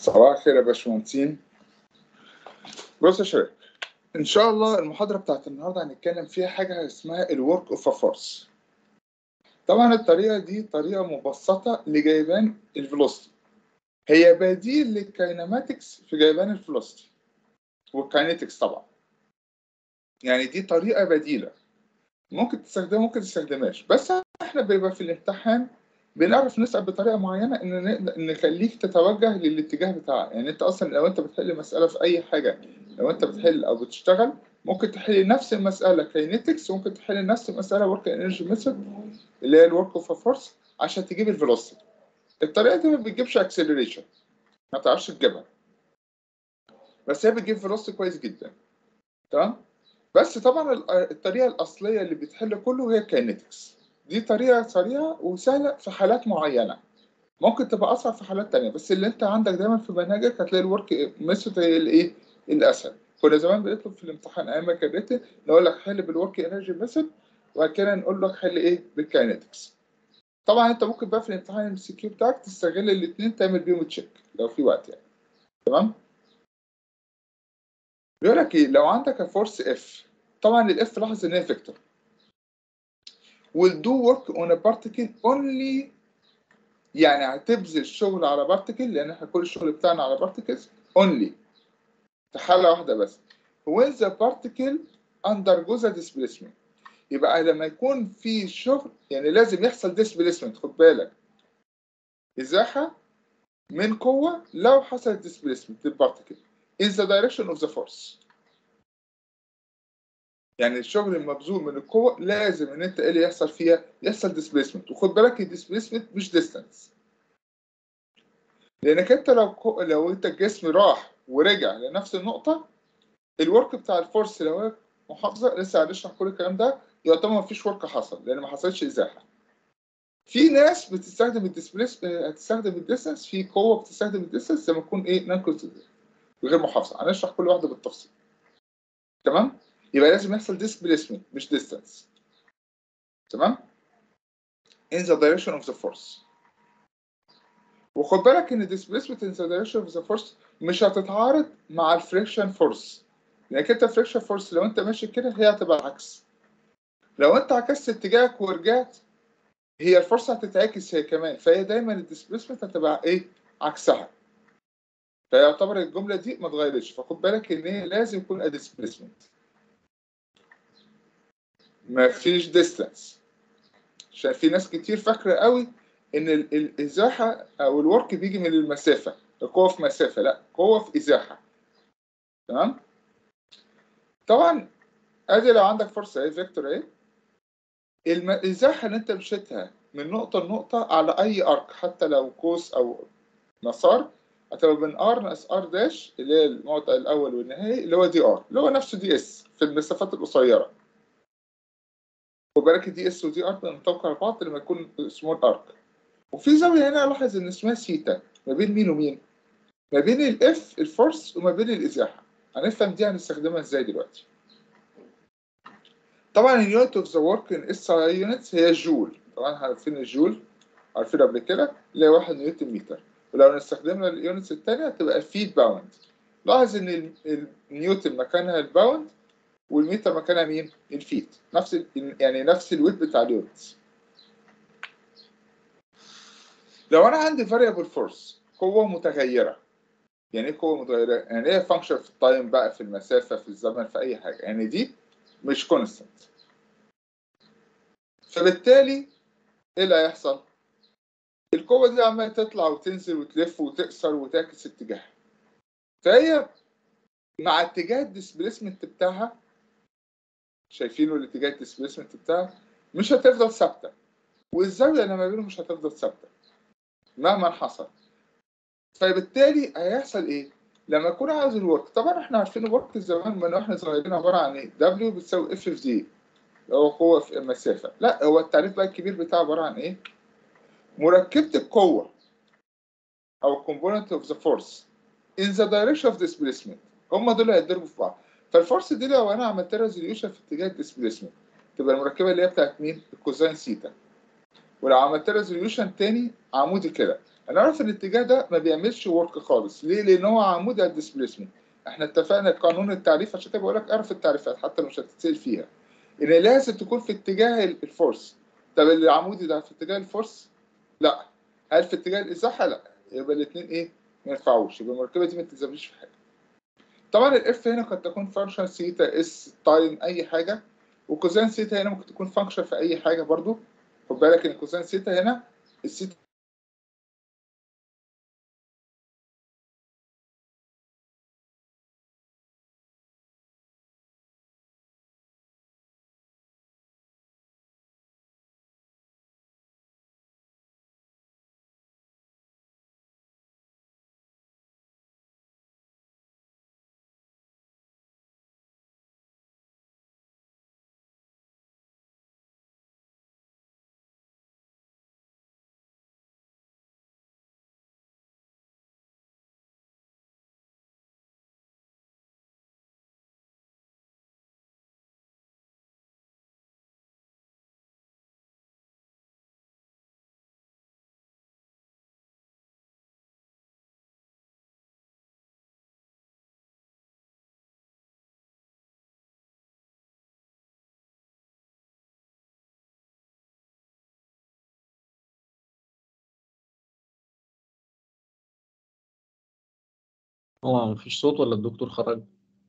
صباح الخير يا باشمهندسين بص يا شباب ان شاء الله المحاضره بتاعت النهارده هنتكلم فيها حاجه اسمها الورك اوف فورس طبعا الطريقه دي طريقه مبسطه لجيبان الفيلوسيتي هي بديل للكايناماتكس في جيبان الفيلوسيتي والكاينيتكس طبعا يعني دي طريقه بديله ممكن تستخدمها ممكن تستخدمهاش بس احنا بيبقى في الامتحان بنعرف نسأل بطريقة معينة إن نقدر نخليك تتوجه للاتجاه بتاعها، يعني أنت أصلا لو أنت بتحل مسألة في أي حاجة لو أنت بتحل أو بتشتغل ممكن تحل نفس المسألة كاينيتكس وممكن تحل نفس المسألة ورك انرجي ميثود اللي هي الورك اوف فورس عشان تجيب الفيلوسيتي. الطريقة دي ما بتجيبش اكسلريشن ما تعرفش تجيبها. بس هي بتجيب فيلوسيتي كويس جدا. تمام؟ بس طبعا الطريقة الأصلية اللي بتحل كله هي كاينيتكس. دي طريقة سريعة وسهلة في حالات معينة ممكن تبقى أصعب في حالات تانية بس اللي أنت عندك دايما في منهجك هتلاقي الورك ميثود هي الإيه الأسهل كنا زمان بنطلب في الامتحان أيام ما كان ريتن نقول لك حل بالورك انرجي ميثود وبعد كده نقول لك حل إيه بالكاينetics طبعا أنت ممكن بقى في الامتحان الام سي كيو بتاعك تستغل الاثنين تعمل بيهم تشيك لو في وقت يعني تمام بيقول لك إيه لو عندك فورس اف طبعا الاف لاحظ إن هي فيكتور will do work on a particle only يعني هتبذل شغل على بارتكل لان احنا كل الشغل بتاعنا على بارتكلز only في حاله واحده بس when the particle undergoes a displacement يبقى لما يكون في شغل يعني لازم يحصل displacement خد بالك ازاحه من قوه لو حصل displacement للبارتكل in the direction of the force يعني الشغل المبذول من القوة لازم ان انت ايه اللي يحصل فيها؟ يحصل ديسبيسمنت وخد بالك الديسبيسمنت مش ديستانس. لانك انت لو لو انت الجسم راح ورجع لنفس النقطة الورك بتاع الفورس لو هي محافظة لسه هنشرح كل الكلام ده يعتبر ما فيش ورك حصل لان ما حصلش ازاحة. في ناس بتستخدم الديسبيس هتستخدم الديستانس في قوة بتستخدم الديستانس لما تكون ايه نون غير محافظة هنشرح كل واحدة بالتفصيل. تمام؟ يبقى لازم يحصل displacement مش distance تمام in the direction of the force وخد بالك ان displacement in the direction of the force مش هتتعارض مع الفريكشن فورس لانك انت فريكشن فورس لو انت ماشي كده هي هتبقى العكس لو انت عكست اتجاهك ورجعت هي الفرصة هتتعكس هي كمان فهي دايما الديسبيسمنت هتبقى ايه عكسها فيعتبر الجملة دي ما اتغيرتش فخد بالك ان هي لازم يكون ديسبيسمنت مفيش ديستانس عشان في ناس كتير فاكره قوي ان الازاحه او الورك بيجي من المسافه القوه في مسافه لا قوه في ازاحه تمام طبعا ادي لو عندك فرصه ايه فيكتور ايه الازاحه اللي انت مشيتها من نقطه لنقطه على اي ارك حتى لو قوس او مسار هتبقى من ار ناقص ار داش اللي هي الموضع الاول والنهائي اللي هو دي ار اللي هو نفسه دي اس في المسافات القصيره خد بالك دي اس ودي ارك منطبقه على بعض لما يكون سمول ارك وفي زاويه هنا الاحظ ان اسمها سيتا ما بين مين ومين ما بين الاف الفورس وما بين الازاحه هنفهم دي هنستخدمها ازاي دلوقتي طبعا اليونت اوف ذا ورك ان اس اي يونتس هي الجول طبعا عارفين الجول عارفين قبل كده اللي هي 1 نيوتن متر ولو نستخدمنا اليونتس الثانيه هتبقى الفيت باوند لاحظ ان النيوتن مكانها الباوند والمتر مكانها مين؟ الفيت نفس ال... يعني نفس الويت بتاع اليونتس لو انا عندي فاريبل فورس قوه متغيره يعني ايه قوه متغيره؟ يعني ايه فانكشن في التايم بقى في المسافه في الزمن في اي حاجه يعني دي مش كونستنت فبالتالي ايه اللي هيحصل؟ القوه دي عماله تطلع وتنزل وتلف وتكسر وتعكس اتجاهها فهي مع اتجاه الديسبيسمنت بتاعها شايفينه الاتجاه الديسبيسمنت بتاعها مش هتفضل ثابته والزاويه اللي ما بينهم مش هتفضل ثابته مهما حصل فبالتالي هيحصل ايه؟ لما اكون عاوز الورك طبعا احنا عارفين الورك زمان من واحنا صغيرين عباره عن ايه؟ دبليو بتساوي اف في دي هو قوه في المسافه لا هو التعريف بقى الكبير بتاعه عباره عن ايه؟ مركبه القوه او component of the force in the direction of displacement هم دول هيتضربوا في بعض فالفورس دي لو انا عملت ريزوليوشن في اتجاه الديسبيسمنت تبقى المركبه اللي هي بتاعت مين؟ الكوزين سيتا ولو عملت ريزوليوشن تاني عمودي كده هنعرف ان الاتجاه ده ما بيعملش ورك خالص ليه لان هو عمودي على الديسبيسمنت احنا اتفقنا قانون التعريف عشان كده بقول لك اعرف التعريفات حتى لو مش هتتسال فيها ان لازم تكون في اتجاه الفورس طب العمودي ده في اتجاه الفورس لا هل في اتجاه الازاحه لا يبقى الاثنين ايه ما ينفعوش يبقى المركبه دي ما تلزمنيش في حاجه طبعا الاف هنا قد تكون فانكشن سيتا اس تايم اي حاجه وكوزين سيتا هنا ممكن تكون فانكشن في اي حاجه برضو خد بالك ان كوزين سيتا هنا السيتا هو مفيش صوت ولا الدكتور خرج؟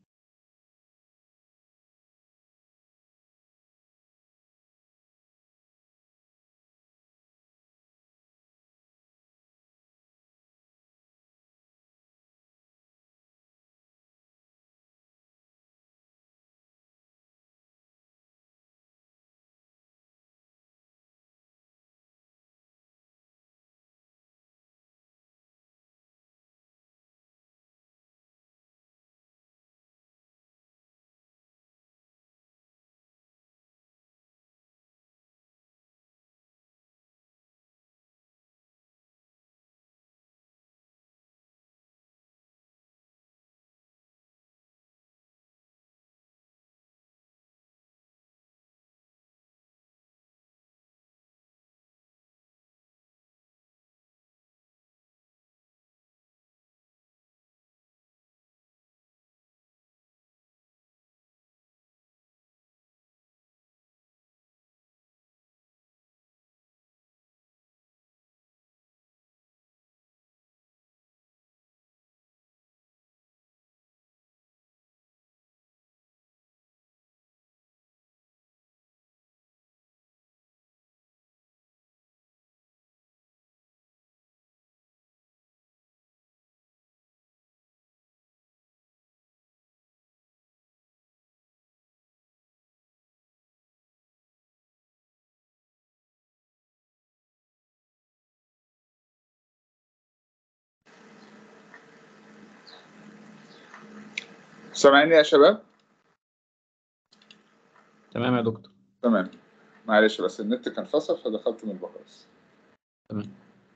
سامعيني يا شباب تمام يا دكتور تمام معلش بس النت كان فصل فدخلت من الباص تمام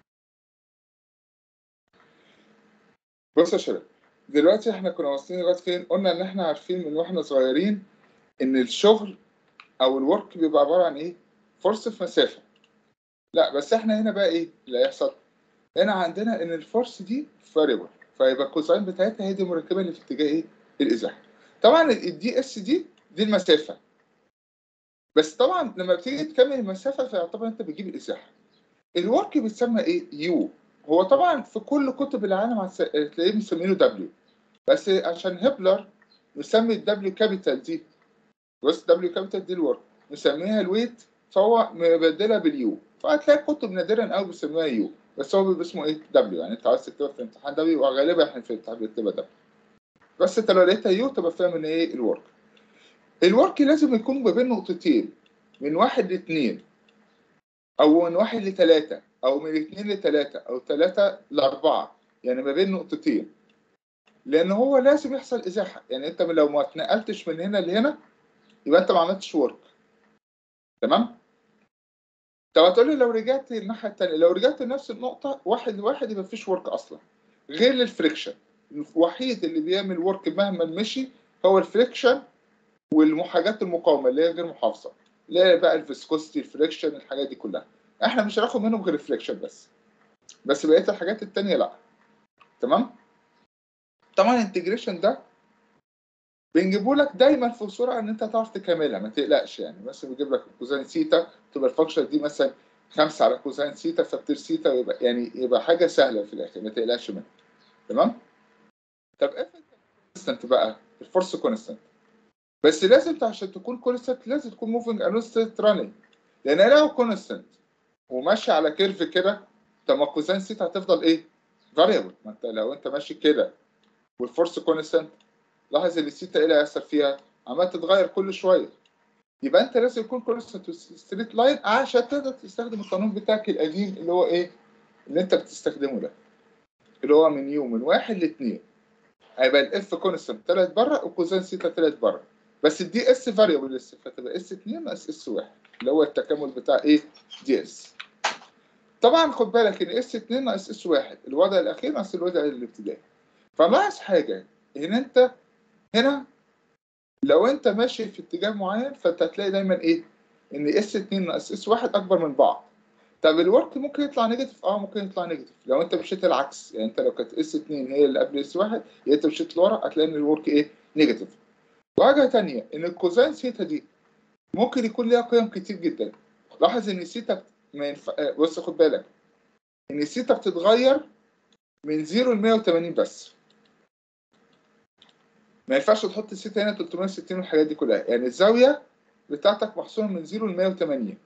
بص يا شباب دلوقتي احنا كنا واصلين لغايه فين قلنا ان احنا عارفين من واحنا صغيرين ان الشغل او الورك بيبقى عباره عن ايه فرصه في مسافه لا بس احنا هنا بقى ايه اللي هيحصل هنا عندنا ان الفورس دي فاريبل فيبقى الكوساين بتاعتها هي دي المركبه اللي في اتجاه ايه الازاحه طبعا الدي اس دي دي المسافه بس طبعا لما بتيجي تكمل المسافه فيعتبر انت بتجيب الازاحه الورك بيتسمى ايه يو هو طبعا في كل كتب العالم هتس- تلاقيه مسمينه دبليو بس عشان هبلر مسمي الدبليو كابيتال دي بص دبليو كابيتال دي الورك مسميها الويت فهو مبدلها باليو فهتلاقي كتب نادرا قوي بيسموها يو بس هو بيبقى اسمه ايه دبليو يعني انت عايز تكتبها في الامتحان دبليو وغالبا احنا في الامتحان بنكتبها دبليو بس انت لو لقيتها يو تبقى فاهم ان ايه الورك الورك لازم يكون ما بين نقطتين من واحد لاثنين او من واحد لثلاثة او من اثنين لثلاثة او ثلاثة لاربعة يعني ما بين نقطتين لان هو لازم يحصل ازاحة يعني انت لو ما اتنقلتش من هنا لهنا يبقى انت ما عملتش ورك تمام طب هتقول لي لو رجعت الناحية التانية لو رجعت لنفس النقطة واحد لواحد يبقى مفيش ورك اصلا غير للفريكشن الوحيد اللي بيعمل ورك مهما مشي هو الفريكشن والحاجات المقاومه اللي هي غير محافظه اللي هي بقى الفيسكوستي الفريكشن الحاجات دي كلها احنا مش هناخد منهم غير الفريكشن بس بس بقيه الحاجات التانية لا تمام طبعا الانتجريشن ده بنجيبه لك دايما في صوره ان انت تعرف تكملها ما تقلقش يعني بس بيجيب لك كوزين سيتا تبقى الفانكشن دي مثلا 5 على كوزين سيتا فبتر سيتا ويبقى يعني يبقى حاجه سهله في الاخر ما تقلقش منها تمام طب افرض كونستنت بقى الفورس كونستنت بس لازم انت عشان تكون كونستنت لازم تكون موفينج انو ستيت راننج لان لو كونستنت وماشي على كيرف كده طب ما كوزين سيتا هتفضل ايه؟ فاريبل ما انت لو انت ماشي كده والفورس كونستنت لاحظ ان السيتا ايه اللي هيحصل فيها؟ عمال تتغير كل شويه يبقى انت لازم يكون كونستنت ستريت لاين عشان تقدر تستخدم القانون بتاعك القديم اللي هو ايه؟ اللي انت بتستخدمه ده اللي هو من يو من واحد لاثنين هيبقى الاف كونستنت طلعت بره وكوزين سيتا طلعت بره بس الدي اس فاريبل لسه فتبقى اس 2 ناقص اس 1 اللي هو التكامل بتاع ايه؟ دي اس طبعا خد بالك ان اس 2 ناقص اس 1 الوضع الاخير ناقص الوضع الابتدائي فلاحظ حاجه ان انت هنا لو انت ماشي في اتجاه معين فانت هتلاقي دايما ايه؟ ان اس 2 ناقص اس 1 اكبر من بعض طب الورك ممكن يطلع نيجاتيف اه ممكن يطلع نيجاتيف لو انت مشيت العكس يعني انت لو كانت اس 2 هي اللي قبل اس 1 يبقى انت مشيت لورا هتلاقي ان الورك ايه؟ نيجاتيف وحاجه ثانيه ان الكوزين سيتا دي ممكن يكون ليها قيم كتير جدا لاحظ ان السيتا ما ينفع بص خد بالك ان السيتا بتتغير من 0 ل 180 بس ما ينفعش تحط السيتا هنا 360 والحاجات دي كلها يعني الزاويه بتاعتك محصوره من 0 ل 180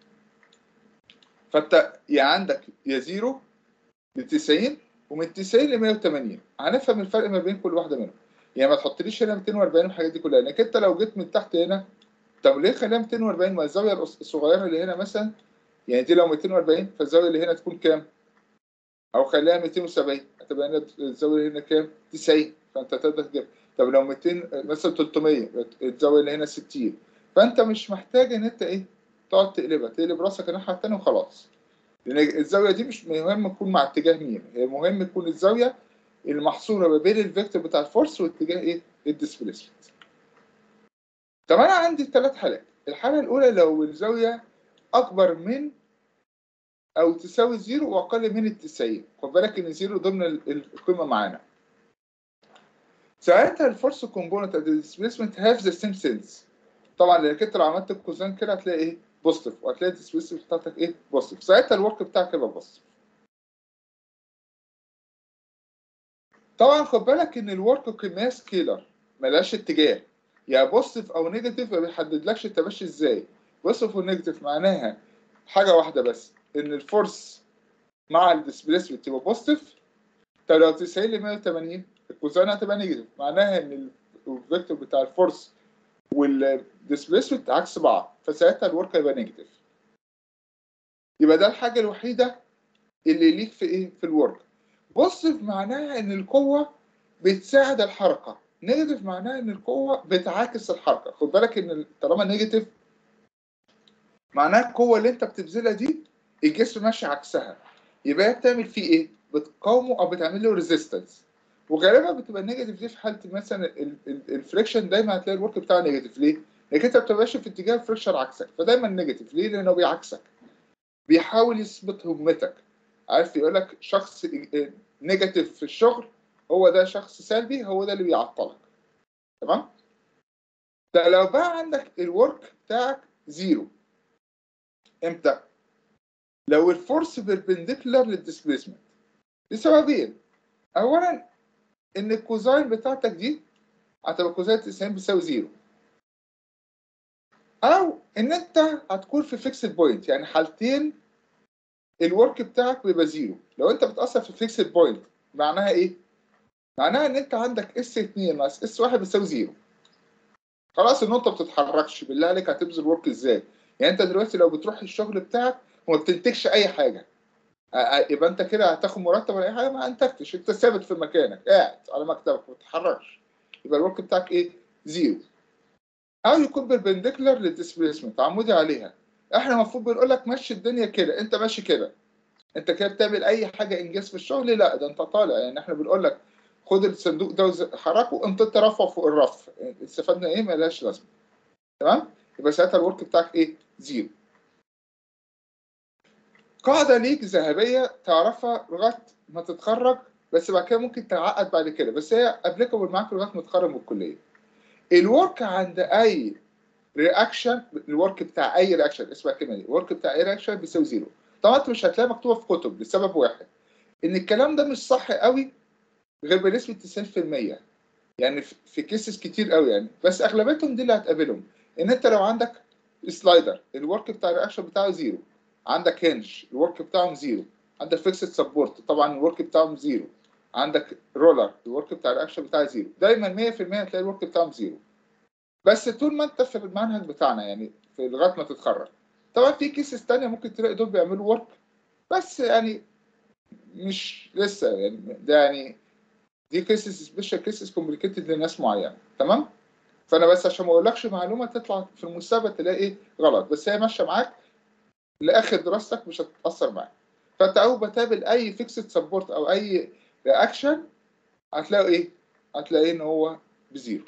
فانت يا عندك يا 0 ل 90 ومن 90 ل 180 هنفهم الفرق ما بين كل واحده منهم يعني ما تحطليش هنا 240 والحاجات دي كلها لانك انت لو جيت من تحت هنا طب ليه خليها 240 ما الزاويه الصغيره اللي هنا مثلا يعني دي لو 240 فالزاويه اللي هنا تكون كام؟ او خليها 270 هتبقى هنا الزاويه اللي هنا كام؟ 90 فانت تقدر تجيب طب لو 200 مثلا 300 الزاويه اللي هنا 60 فانت مش محتاج ان انت ايه؟ تقعد تقلبها تقلب راسك الناحيه الثانيه وخلاص لان الزاويه دي مش مهم تكون مع اتجاه مين هي مهم تكون الزاويه المحصوره ما بين الفيكتور بتاع الفورس واتجاه ايه؟ الديسبيسمنت طب انا عندي ثلاث حالات الحاله الاولى لو الزاويه اكبر من او تساوي زيرو واقل من التسعين خد بالك ان زيرو ضمن القيمه معانا ساعتها الفورس كومبوننت اوف الديسبيسمنت هاف ذا سيم سينس طبعا لانك انت لو عملت الكوزان كده هتلاقي ايه بوزيتيف وهتلاقي الديسبيسمنت بتاعتك ايه بوزيتيف ساعتها الورك بتاعك يبقى بوزيتيف طبعا خد بالك ان الورك قيمه سكيلر ملهاش اتجاه يا بوزيتيف او نيجاتيف ما بيحددلكش انت ماشي ازاي بوزيتيف ونيجاتيف معناها حاجه واحده بس ان الفورس مع الديسبيسمنت تبقى بوزيتيف طب لو 90 ل 180 الكوزان هتبقى نيجاتيف معناها ان الفيكتور بتاع الفورس والديسبيسمنت عكس بعض فساعتها الورك هيبقى نيجاتيف يبقى ده الحاجه الوحيده اللي ليك في ايه في الورك بوزيتيف معناها ان القوه بتساعد الحركه نيجاتيف معناها ان القوه بتعاكس الحركه خد بالك ان طالما نيجاتيف معناها القوه اللي انت بتبذلها دي الجسم ماشي عكسها يبقى هي بتعمل فيه ايه بتقاومه او بتعمل له ريزيستنس وغالبا بتبقى النيجاتيف دي في حاله مثلا الفريكشن دايما هتلاقي الورك بتاعه نيجاتيف ليه؟ لانك انت بتبقى ماشي في اتجاه الفريكشن عكسك فدايما نيجاتيف ليه؟ لانه بيعكسك بيحاول يثبت همتك عارف يقول لك شخص نيجاتيف في الشغل هو ده شخص سلبي هو ده اللي بيعطلك تمام؟ ده لو بقى عندك الورك بتاعك زيرو امتى؟ لو الفورس بيربنديكولار للديسبيسمنت لسببين اولا ان الكوزاين بتاعتك دي هتبقى كوزاين 90 بتساوي زيرو او ان انت هتكون في فيكسد بوينت يعني حالتين الورك بتاعك بيبقى زيرو لو انت بتاثر في فيكسد بوينت معناها ايه معناها ان انت عندك اس 2 ناقص اس 1 بيساوي زيرو خلاص النقطه ما بتتحركش بالله عليك هتبذل ورك ازاي يعني انت دلوقتي لو بتروح الشغل بتاعك وما بتنتجش اي حاجه يبقى انت كده هتاخد مرتب ولا اي حاجه ما انتجتش انت ثابت في مكانك قاعد على مكتبك ما بتتحركش يبقى الورك بتاعك ايه زيرو او يكون بالبنديكولار للديسبيسمنت عمودي عليها احنا المفروض بنقول لك مشي الدنيا كده انت ماشي كده انت كده بتعمل اي حاجه انجاز في الشغل لا ده انت طالع يعني احنا بنقول لك خد الصندوق ده وحركه وانت ترفعه فوق الرف استفدنا ايه ملهاش لازمه تمام يبقى ساعتها الورك بتاعك ايه زيرو قاعده ليك ذهبيه تعرفها لغايه ما تتخرج بس بعد كده ممكن تعقد بعد كده بس هي ابليكابل معاك لغايه ما تتخرج من الكليه الورك عند اي رياكشن الورك بتاع اي رياكشن اسمها الكلمه دي الورك بتاع اي رياكشن بيساوي زيرو طبعا انت مش هتلاقيها مكتوبه في كتب لسبب واحد ان الكلام ده مش صح قوي غير بنسبه 90% يعني في- في كيسز كتير قوي يعني بس اغلبيتهم دي اللي هتقابلهم ان انت لو عندك سلايدر الورك بتاع الرياكشن بتاعه زيرو عندك هنج الورك بتاعهم زيرو عندك فيكسد سبورت طبعا الورك بتاعهم زيرو عندك رولر الورك بتاع الرياكشن بتاعه زيرو دايما 100% هتلاقي الورك بتاعهم زيرو بس طول ما انت في المنهج بتاعنا يعني في لغايه ما تتخرج طبعا في كيسز تانية ممكن تلاقي دول بيعملوا ورك بس يعني مش لسه يعني ده يعني دي كيسز سبيشال كيسز كومبليكيتد لناس معينه تمام فانا بس عشان ما اقولكش معلومه تطلع في المستقبل تلاقي ايه غلط بس هي ماشيه معاك لاخر دراستك مش هتتاثر معاك فانت اول ما تقابل اي فيكسد سبورت او اي رياكشن هتلاقي ايه هتلاقيه ان هو بزيرو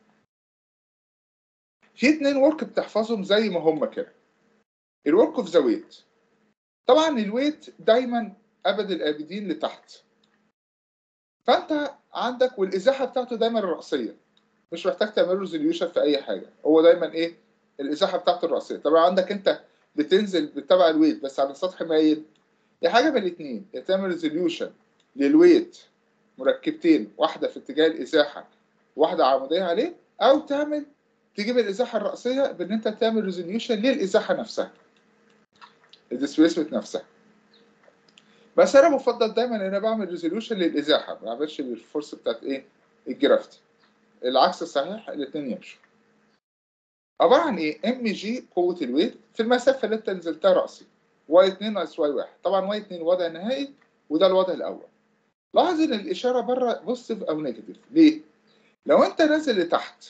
في اتنين ورك بتحفظهم زي ما هم كده الورك اوف ذا ويت طبعا الويت دايما ابد الابدين لتحت فانت عندك والازاحه بتاعته دايما الراسيه مش محتاج تعمل ريزوليوشن في اي حاجه هو دايما ايه الازاحه بتاعته الراسيه طبعا عندك انت بتنزل بتبع الويت بس على سطح مايل يا حاجه من الاثنين يا تعمل ريزوليوشن للويت مركبتين واحده في اتجاه الازاحه واحده عموديه عليه او تعمل تجيب الازاحه الراسيه بان انت تعمل ريزوليوشن للازاحه نفسها الديسبيسمنت نفسها بس انا بفضل دايما ان انا بعمل ريزوليوشن للازاحه ما بعملش للفورس بتاعت ايه الجرافتي العكس صحيح الاثنين يمشوا عباره عن ايه ام جي قوه الويت في المسافه اللي انت نزلتها راسي واي 2 ناقص واي 1 طبعا واي 2 وضع نهائي وده الوضع الاول لاحظ ان الاشاره بره بوزيتيف او نيجاتيف ليه لو انت نازل لتحت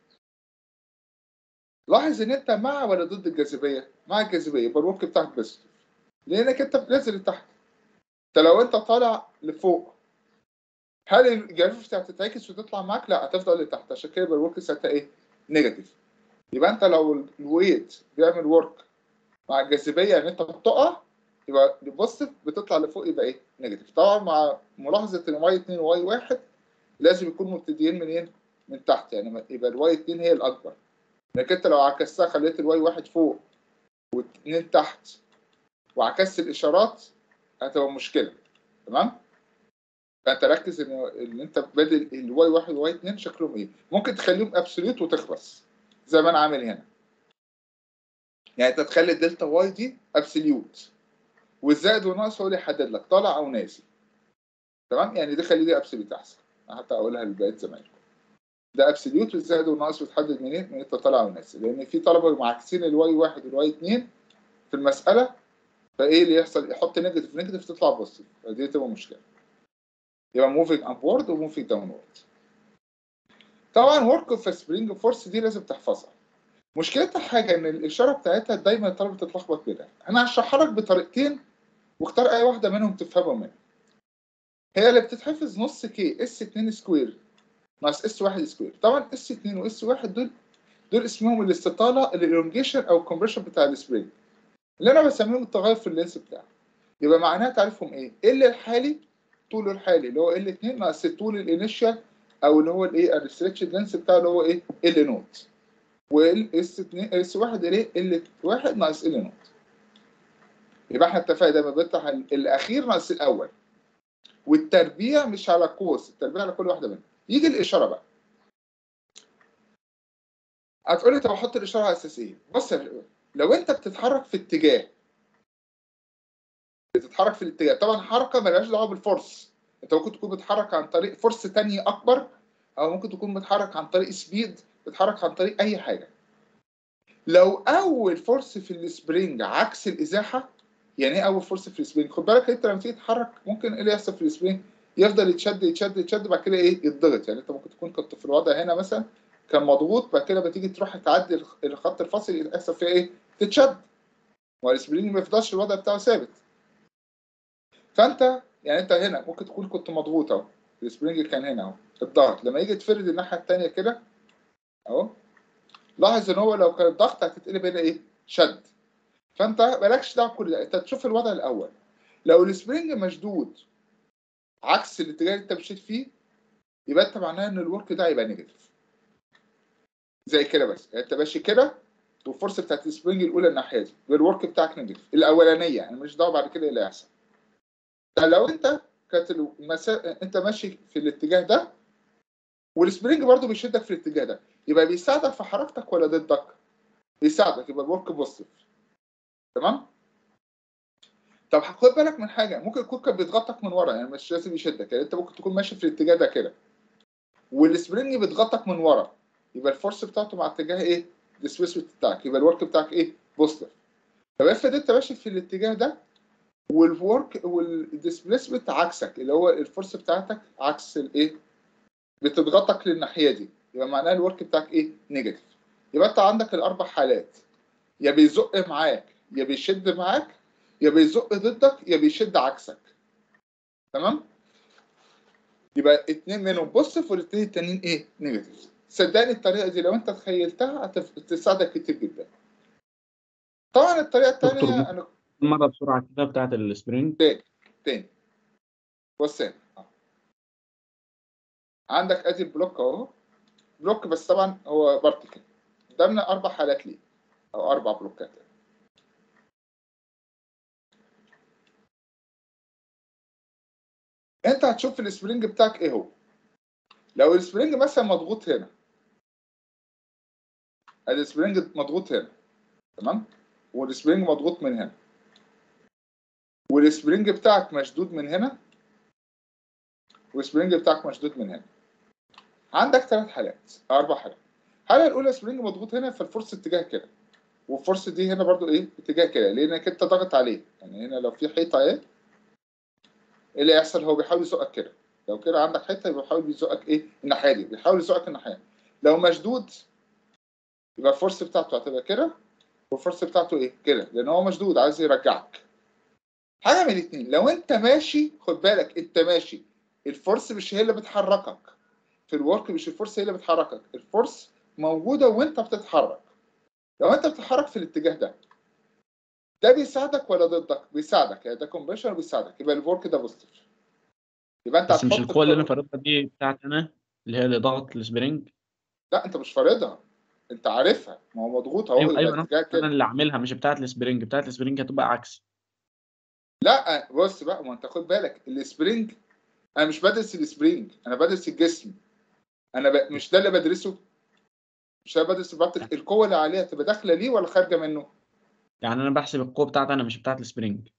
لاحظ ان انت مع ولا ضد الجاذبيه مع الجاذبيه يبقى الورك بتاعك بوزيتيف لانك انت نازل لتحت انت لو انت طالع لفوق هل الجاذبيه هتتعكس وتطلع معاك لا هتفضل لتحت عشان كده يبقى الورك ساعتها ايه نيجاتيف يبقى انت لو الويت بيعمل ورك مع الجاذبيه يعني انت بتقع يبقى بوزيتيف بتطلع لفوق يبقى ايه نيجاتيف طبعا مع ملاحظه ان واي 2 وواي 1 لازم يكونوا مبتدئين منين من تحت يعني يبقى الواي 2 هي الاكبر لكن انت لو عكستها خليت الواي 1 فوق واثنين تحت وعكست الاشارات هتبقى مشكله تمام فانت ركز ان ان انت بادل الواي 1 والواي 2 شكلهم ايه ممكن تخليهم ابسوليوت وتخلص زي ما انا عامل هنا يعني انت تخلي الدلتا واي دي ابسوليوت والزائد والناقص هو اللي يحدد لك طالع او نازل تمام يعني دي خلي دي ابسوليوت احسن حتى اقولها لبقيه زمايلكم ده ابسوليوت والزائد والناقص بتحدد منين من انت طالع او نازل لان في طلبه معاكسين الواي 1 والواي 2 في المساله فايه اللي يحصل يحط نيجاتيف نيجاتيف تطلع بوزيتيف فدي تبقى مشكله يبقى موفينج ابورد وموفينج داونورد طبعا ورك اوف سبرينج فورس دي لازم تحفظها مشكلتها حاجه ان الاشاره بتاعتها دايما الطلبه تتلخبط كده انا هشرحها لك بطريقتين واختار اي واحده منهم تفهمها منها هي اللي بتتحفظ نص كي اس 2 سكوير ناقص اس 1 سكوير طبعا اس 2 واس 1 دول دول اسمهم الاستطاله الالونجيشن او الكومبريشن بتاع السبرينج اللي انا بسميهم التغير في اللينس بتاعه يبقى معناها تعرفهم ايه ال الحالي طوله الحالي اللي هو ال 2 ناقص الطول الانيشال او اللي هو الايه الستريتش لينس بتاعه اللي هو ايه ال نوت وال اس 2 اس 1 ايه ال 1 ناقص ال نوت يبقى احنا اتفقنا دايما بيطرح الاخير ناقص الاول والتربيع مش على قوس التربيع على كل واحده منهم يجي الاشاره بقى هتقول لي طب احط الاشاره على اساس ايه بص يا لو انت بتتحرك في اتجاه بتتحرك في الاتجاه طبعا حركه مالهاش دعوه بالفورس انت ممكن تكون بتتحرك عن طريق فورس تاني اكبر او ممكن تكون بتتحرك عن طريق سبيد بتتحرك عن طريق اي حاجه لو اول فورس في السبرينج عكس الازاحه يعني ايه اول فورس في السبرينج خد بالك انت لما تيجي تتحرك ممكن ايه اللي يحصل في السبرينج يفضل يتشد يتشد يتشد بعد كده ايه يتضغط يعني انت ممكن تكون كنت في الوضع هنا مثلا كان مضغوط بعد كده بتيجي تروح تعدي الخط الفاصل يحصل فيها ايه تتشد والسبرينج ما يفضلش الوضع بتاعه ثابت فانت يعني انت هنا ممكن تكون كنت مضغوط اهو السبرينج كان هنا اهو الضغط لما يجي تفرد الناحيه الثانيه كده اهو لاحظ ان هو لو كان الضغط هتتقلب هنا ايه شد فانت مالكش دعوه بكل ده انت تشوف الوضع الاول لو السبرينج مشدود عكس الاتجاه اللي انت مشيت فيه يبقى انت معناه ان الورك ده هيبقى نيجاتيف زي كده بس يعني انت ماشي كده والفرصه بتاعت السبرينج الاولى الناحيه دي يبقى الورك بتاعك نيجاتيف الاولانيه يعني مش دعوه بعد كده ايه اللي هيحصل ده لو انت كانت المسا... انت ماشي في الاتجاه ده والسبرينج برضو بيشدك في الاتجاه ده يبقى بيساعدك في حركتك ولا ضدك؟ بيساعدك يبقى الورك بوزيتيف تمام؟ طب خد بالك من حاجه ممكن يكون كان بيضغطك من ورا يعني مش لازم يشدك يعني انت ممكن تكون ماشي في الاتجاه ده كده والسبرينج بيضغطك من ورا يبقى الفورس بتاعته مع اتجاه ايه؟ الديسبيسمنت بتاعك يبقى الورك بتاعك ايه؟ بوزيتيف طب افرض انت ماشي في الاتجاه ده والورك والديسبيسمنت عكسك اللي هو الفورس بتاعتك عكس الايه؟ بتضغطك للناحيه دي يبقى معناها الورك بتاعك ايه؟ نيجاتيف يبقى انت عندك الاربع حالات يا بيزق معاك يا بيشد معاك يا بيزق ضدك يا بيشد عكسك تمام؟ يبقى اتنين منهم بوزيتيف والاتنين التانيين ايه؟ نيجاتيف صدقني الطريقه دي لو انت تخيلتها هتساعدك كتير جدا طبعا الطريقه دكتور الثانيه انا مرة بسرعة كده بتاعة السبرينج تاني بص هنا آه. عندك ادي البلوك اهو بلوك بس طبعا هو بارتيكل قدامنا اربع حالات ليه او اربع بلوكات انت هتشوف السبرينج بتاعك ايه هو لو السبرينج مثلا مضغوط هنا السبرينج مضغوط هنا تمام والسبرينج مضغوط من هنا والسبرينج بتاعك مشدود من هنا والسبرينج بتاعك مشدود من هنا عندك ثلاث حالات اربع حالات الحاله الاولى سبرينج مضغوط هنا فالفرصه اتجاه كده والفرصه دي هنا برضو ايه اتجاه كده لانك انت ضاغط عليه يعني هنا لو في حيطه ايه ايه اللي هيحصل هو بيحاول يزقك كده لو كده عندك حته يبقى بيحاول يزقك ايه الناحيه دي بيحاول يزقك الناحيه لو مشدود يبقى الفرصه بتاعته هتبقى كده والفرصه بتاعته ايه كده لان هو مشدود عايز يرجعك حاجه من الاثنين لو انت ماشي خد بالك انت ماشي الفرص مش هي اللي بتحركك في الورك مش الفرصه هي اللي بتحركك الفرص موجوده وانت بتتحرك لو انت بتتحرك في الاتجاه ده ده بيساعدك ولا ضدك بيساعدك يعني ده كومبريشن بيساعدك يبقى الورك ده بوزيتيف يبقى انت بس مش هتحط القوة اللي انا الفرص- فارضها دي بتاعتي انا اللي هي اللي ضغط السبرينج لا انت مش فارضها انت عارفها ما هو مضغوط اهو ايوه يبقى ايوه انا اتجاه انا كده اللي عاملها مش بتاعة السبرينج بتاعة السبرينج هتبقى عكس لا بص بقى ما انت خد بالك السبرينج انا مش بدرس السبرينج انا بدرس الجسم انا ب... مش ده اللي بدرسه مش انا بدرس البارتك القوه اللي عليها تبقى داخله ليه ولا خارجه منه يعني انا بحسب القوة بتاعتي انا مش بتاعة السبرينج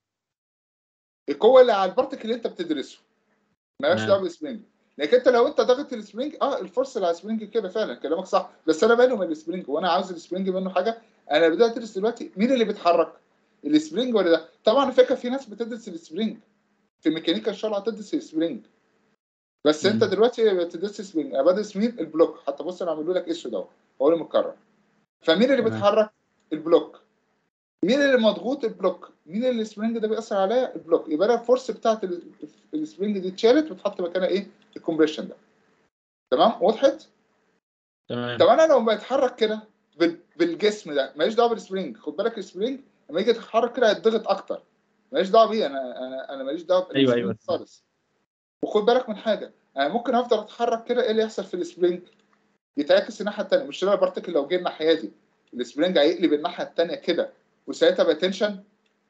القوه اللي على البارتكل اللي انت بتدرسه مالهاش تمام. دعوه بالسبرينج لكن انت لو انت ضاغط السبرينج اه الفرصه اللي على السبرينج كده فعلا كلامك صح بس انا مالي من السبرينج وانا عاوز السبرينج منه حاجه انا بدات ادرس دلوقتي مين اللي بيتحرك السبرينج ولا ده طبعا على فكره في ناس بتدرس السبرينج في ميكانيكا ان شاء الله هتدرس السبرينج بس انت مم. دلوقتي بتدرس السبرينج انا بدرس مين البلوك حتى بص انا عامل لك اسود اهو هو اللي متكرر فمين اللي تمام. بيتحرك البلوك مين اللي مضغوط البلوك مين اللي السبرينج ده بيأثر عليها البلوك يبقى انا الفورس بتاعت ال- السبرينج دي اتشالت وتحط مكانها ايه الكومبريشن ده تمام وضحت تمام طب انا لو بتحرك كده بال- بالجسم ده ماليش دعوه بالسبرينج خد بالك السبرينج لما يجي يتحرك كده هيتضغط اكتر ماليش دعوه بيه انا انا انا ماليش دعوه أيوة، بالسبرينج أيوة. خالص وخد بالك من حاجه انا ممكن افضل اتحرك كده ايه اللي يحصل في السبرينج يتعكس الناحيه الثانيه مش انا البارتكل لو جه الناحيه دي السبرينج هيقلب الناحيه الثانيه كده وساعتها بقى تنشن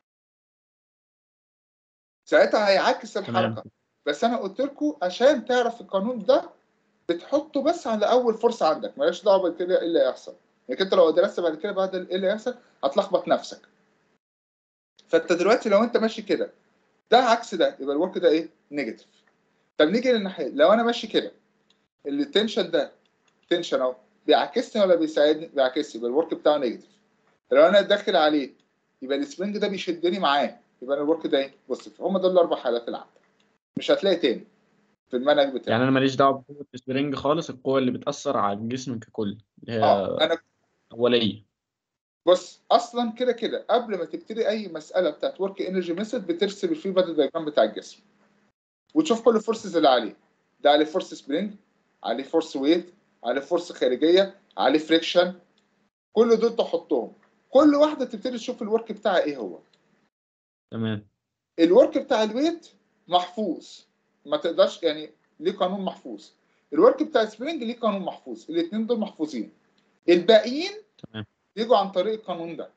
ساعتها هيعكس الحركه بس انا قلت لكم عشان تعرف القانون ده بتحطه بس على اول فرصه عندك مالهاش دعوه بعد كده ايه اللي هيحصل يعني انت لو درست بعد كده بعد ايه اللي هيحصل هتلخبط نفسك فانت دلوقتي لو انت ماشي كده ده عكس ده يبقى الورك ده ايه نيجاتيف طب نيجي للناحيه لو انا ماشي كده التنشن ده تنشن اهو بيعكسني ولا بيساعدني بيعكسني يبقى الورك بتاعه نيجاتيف لو انا داخل عليه يبقى السبرينج ده بيشدني معاه يبقى أنا الورك ده ايه بوزيتيف هم دول الاربع حالات اللي عندك مش هتلاقي تاني في المنهج بتاعك يعني انا ماليش دعوة بقوة السبرينج خالص القوة اللي بتأثر على الجسم ككل اللي هي اه انا أولية بص اصلا كده كده قبل ما تبتدي اي مساله بتاعت ورك انرجي ميثود بترسم الفري بادي دايجرام بتاع الجسم وتشوف كل الفورسز اللي عليه ده عليه فورس سبرينج عليه فورس ويت عليه فورس خارجيه عليه فريكشن كل دول تحطهم كل واحده تبتدي تشوف الورك بتاعها ايه هو تمام الورك بتاع الويت محفوظ ما تقدرش يعني ليه قانون محفوظ الورك بتاع السبرينج ليه قانون محفوظ الاثنين دول محفوظين الباقيين تمام يجوا عن طريق القانون ده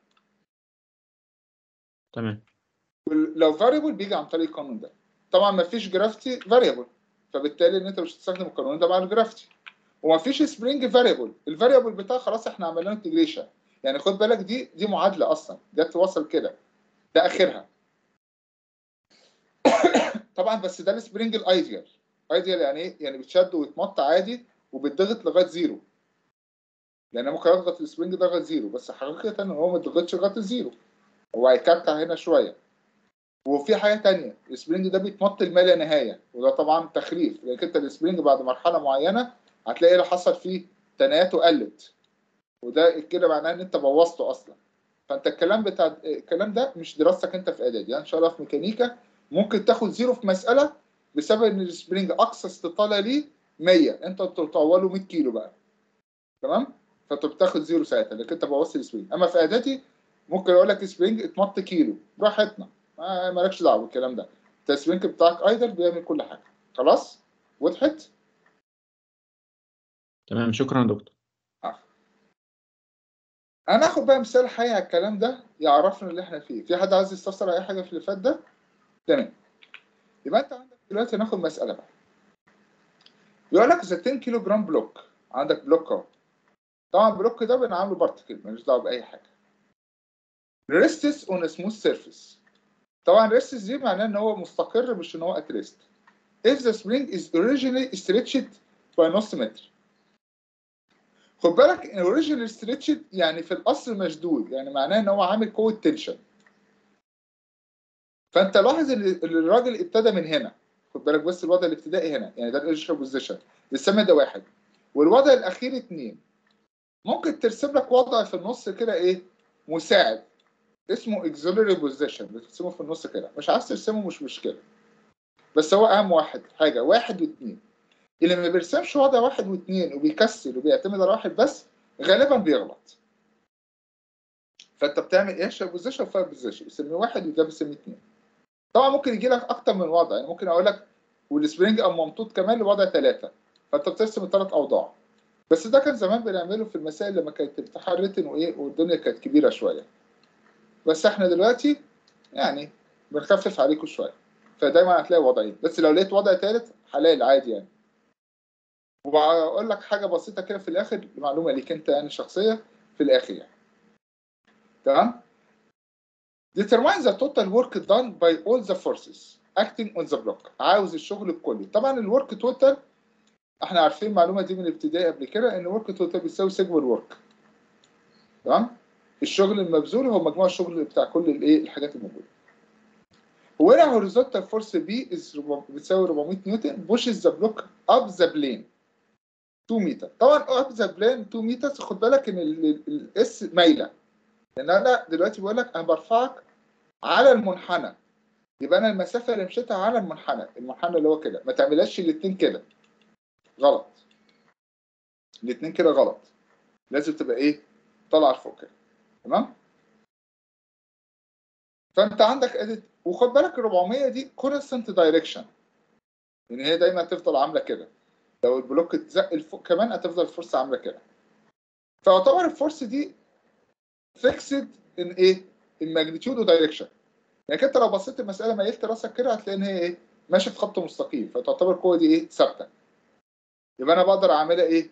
تمام لو فاريبل بيجي عن طريق القانون ده طبعا ما فيش جرافتي فاريبل فبالتالي ان انت مش هتستخدم القانون ده مع الجرافتي وما فيش سبرينج فاريبل الفاريبل بتاعه خلاص احنا عملنا انتجريشن يعني خد بالك دي دي معادله اصلا جت توصل كده ده اخرها طبعا بس ده السبرينج الايديال ايديال يعني ايه يعني بتشد ويتمط عادي وبتضغط لغايه زيرو لان ممكن اضغط السبرينج ده لغايه زيرو بس حقيقه ان هو ما اتضغطش لغايه الزيرو هو هيكعكع هنا شويه وفي حاجه تانية السبرينج ده بيتمط لما لا نهايه وده طبعا تخليف لان انت السبرينج بعد مرحله معينه هتلاقي اللي حصل فيه تناياته قلت وده كده معناه ان انت بوظته اصلا فانت الكلام بتاع الكلام ده مش دراستك انت في اعدادي يعني ان شاء الله في ميكانيكا ممكن تاخد زيرو في مساله بسبب ان السبرينج اقصى استطاله ليه 100 انت بتطوله 100 كيلو بقى تمام فانت بتاخد زيرو ساعتها لكن انت بوظت السبرينج اما في اعدادي ممكن اقول لك سبرينج اتمط كيلو براحتنا ما مالكش دعوه بالكلام ده انت السبرينج بتاعك ايدل بيعمل كل حاجه خلاص وضحت تمام شكرا يا دكتور انا هاخد بقى مثال حي على الكلام ده يعرفنا اللي احنا فيه في حد عايز يستفسر على اي حاجه في اللي فات ده تمام يبقى انت عندك دلوقتي ناخد مساله بقى بيقول لك اذا 10 كيلو جرام بلوك عندك بلوك اهو طبعا البلوك ده بنعمله بارتكل مالوش دعوه باي حاجه ريستس اون سموث سيرفيس طبعا ريستس دي معناه ان هو مستقر مش ان هو ات ريست if the spring is originally stretched by نص متر خد بالك ان اوريجينال ستريتشد يعني في الاصل مشدود يعني معناه ان هو عامل قوه تنشن فانت لاحظ ان الراجل ابتدى من هنا خد بالك بس الوضع الابتدائي هنا يعني ده الاوريجينال بوزيشن السما ده واحد والوضع الاخير اتنين ممكن ترسم لك وضع في النص كده ايه مساعد اسمه اكزولري بوزيشن بترسمه في النص كده مش عايز ترسمه مش مشكله بس هو اهم واحد حاجه واحد واثنين اللي ما بيرسمش وضع واحد واثنين وبيكسل وبيعتمد على واحد بس غالبا بيغلط فانت بتعمل ايه بوزيشن فاير بوزيشن بتسميه واحد وده بتسميه اثنين طبعا ممكن يجي لك اكتر من وضع يعني ممكن اقول لك والسبرينج او ممطوط كمان لوضع ثلاثه فانت بترسم الثلاث اوضاع بس ده كان زمان بنعمله في المسائل لما كانت الامتحان ريتن وايه والدنيا كانت كبيره شويه بس احنا دلوقتي يعني بنخفف عليكم شويه فدايما هتلاقي وضعين بس لو لقيت وضع ثالث حلال عادي يعني وبقول لك حاجه بسيطه كده في الاخر معلومه ليك انت يعني شخصيه في الاخر يعني تمام determine the total work done by all the forces acting on the block عاوز الشغل الكلي طبعا الورك توتال احنا عارفين المعلومه دي من الابتدائي قبل كده ان الورك توتال بيساوي سيجما الورك تمام الشغل المبذول هو مجموع الشغل بتاع كل الايه الحاجات الموجوده وهنا هوريزونتال فورس بي بتساوي 400 نيوتن بوشز ذا بلوك اب ذا بلين 2 متر طبعا اب ذا بلين 2 متر خد بالك ان الاس مايله لان انا دلوقتي بقول لك انا برفعك على المنحنى يبقى انا المسافه اللي مشيتها على المنحنى المنحنى اللي هو كده ما تعملهاش الاثنين كده غلط الاثنين كده غلط لازم تبقى ايه طالعه لفوق كده تمام فانت عندك اديت وخد بالك ال 400 دي كونستنت دايركشن يعني هي دايما تفضل عامله كده لو البلوك اتزق لفوق كمان هتفضل الفرصه عامله كده فيعتبر الفورس دي فيكسد ان ايه الماجنتيود ودايركشن يعني انت لو بصيت المساله ميلت راسك كده هتلاقي ان هي ايه ماشيه في خط مستقيم فتعتبر القوه دي ايه ثابته يبقى انا بقدر اعملها ايه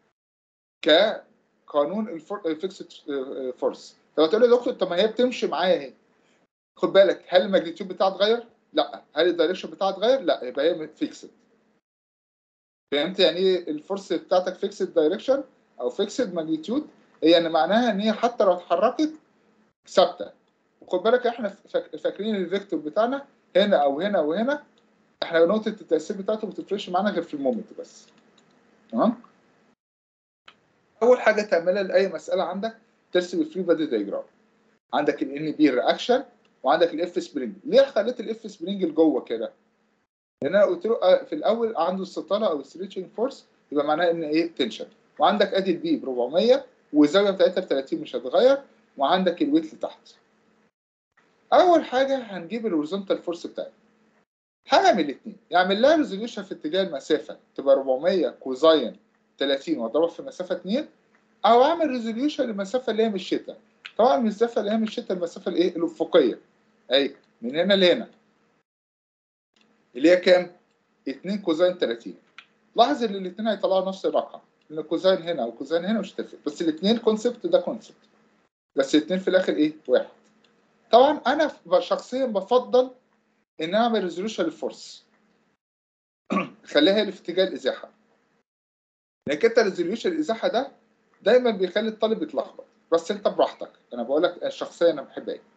كقانون الفيكسد فورس لو تقول لي يا دكتور طب ما هي بتمشي معايا اهي خد بالك هل الماجنتيود بتاعها اتغير؟ لا هل الدايركشن بتاعها اتغير؟ لا يبقى هي فيكسد فهمت يعني ايه الفورس بتاعتك فيكسد دايركشن او فيكسد ماجنتيود هي ان معناها ان هي حتى لو اتحركت ثابته وخد بالك احنا فاكرين الفيكتور بتاعنا هنا او هنا وهنا احنا نقطه التاثير بتاعته ما بتفرقش معانا غير في المومنت بس تمام اول حاجه تعملها لاي مساله عندك ترسم الفري بادي دايجرام عندك الان بي رياكشن وعندك الاف سبرينج ليه خليت الاف سبرينج لجوه كده لان انا قلت له في الاول عنده استطاله او ستريتشنج فورس يبقى معناه ان ايه تنشن وعندك ادي البي ب 400 والزاويه بتاعتها ب 30 مش هتتغير وعندك الويت لتحت اول حاجه هنجيب الهوريزونتال فورس بتاعتنا حاجه من الاثنين يعمل لها ريزوليوشن في اتجاه المسافه تبقى 400 كوزاين 30 واضربها في مسافه 2 او اعمل ريزوليوشن للمسافه اللي هي مش شتا طبعا المسافه اللي هي مش شتا المسافه الايه الافقيه اي من هنا لهنا اللي هي كام 2 كوزاين 30 لاحظ ان الاثنين هيطلعوا نفس الرقم ان الكوزاين هنا والكوزاين هنا مش هتفرق بس الاثنين كونسبت ده كونسبت بس الاثنين في الاخر ايه واحد طبعا انا شخصيا بفضل ان اعمل ريزولوشن للفورس خليها هي اللي في اتجاه الازاحه لانك انت ريزوليوشن الازاحه ده دايما بيخلي الطالب يتلخبط بس انت براحتك انا بقول لك الشخصيه انا بحبها ايه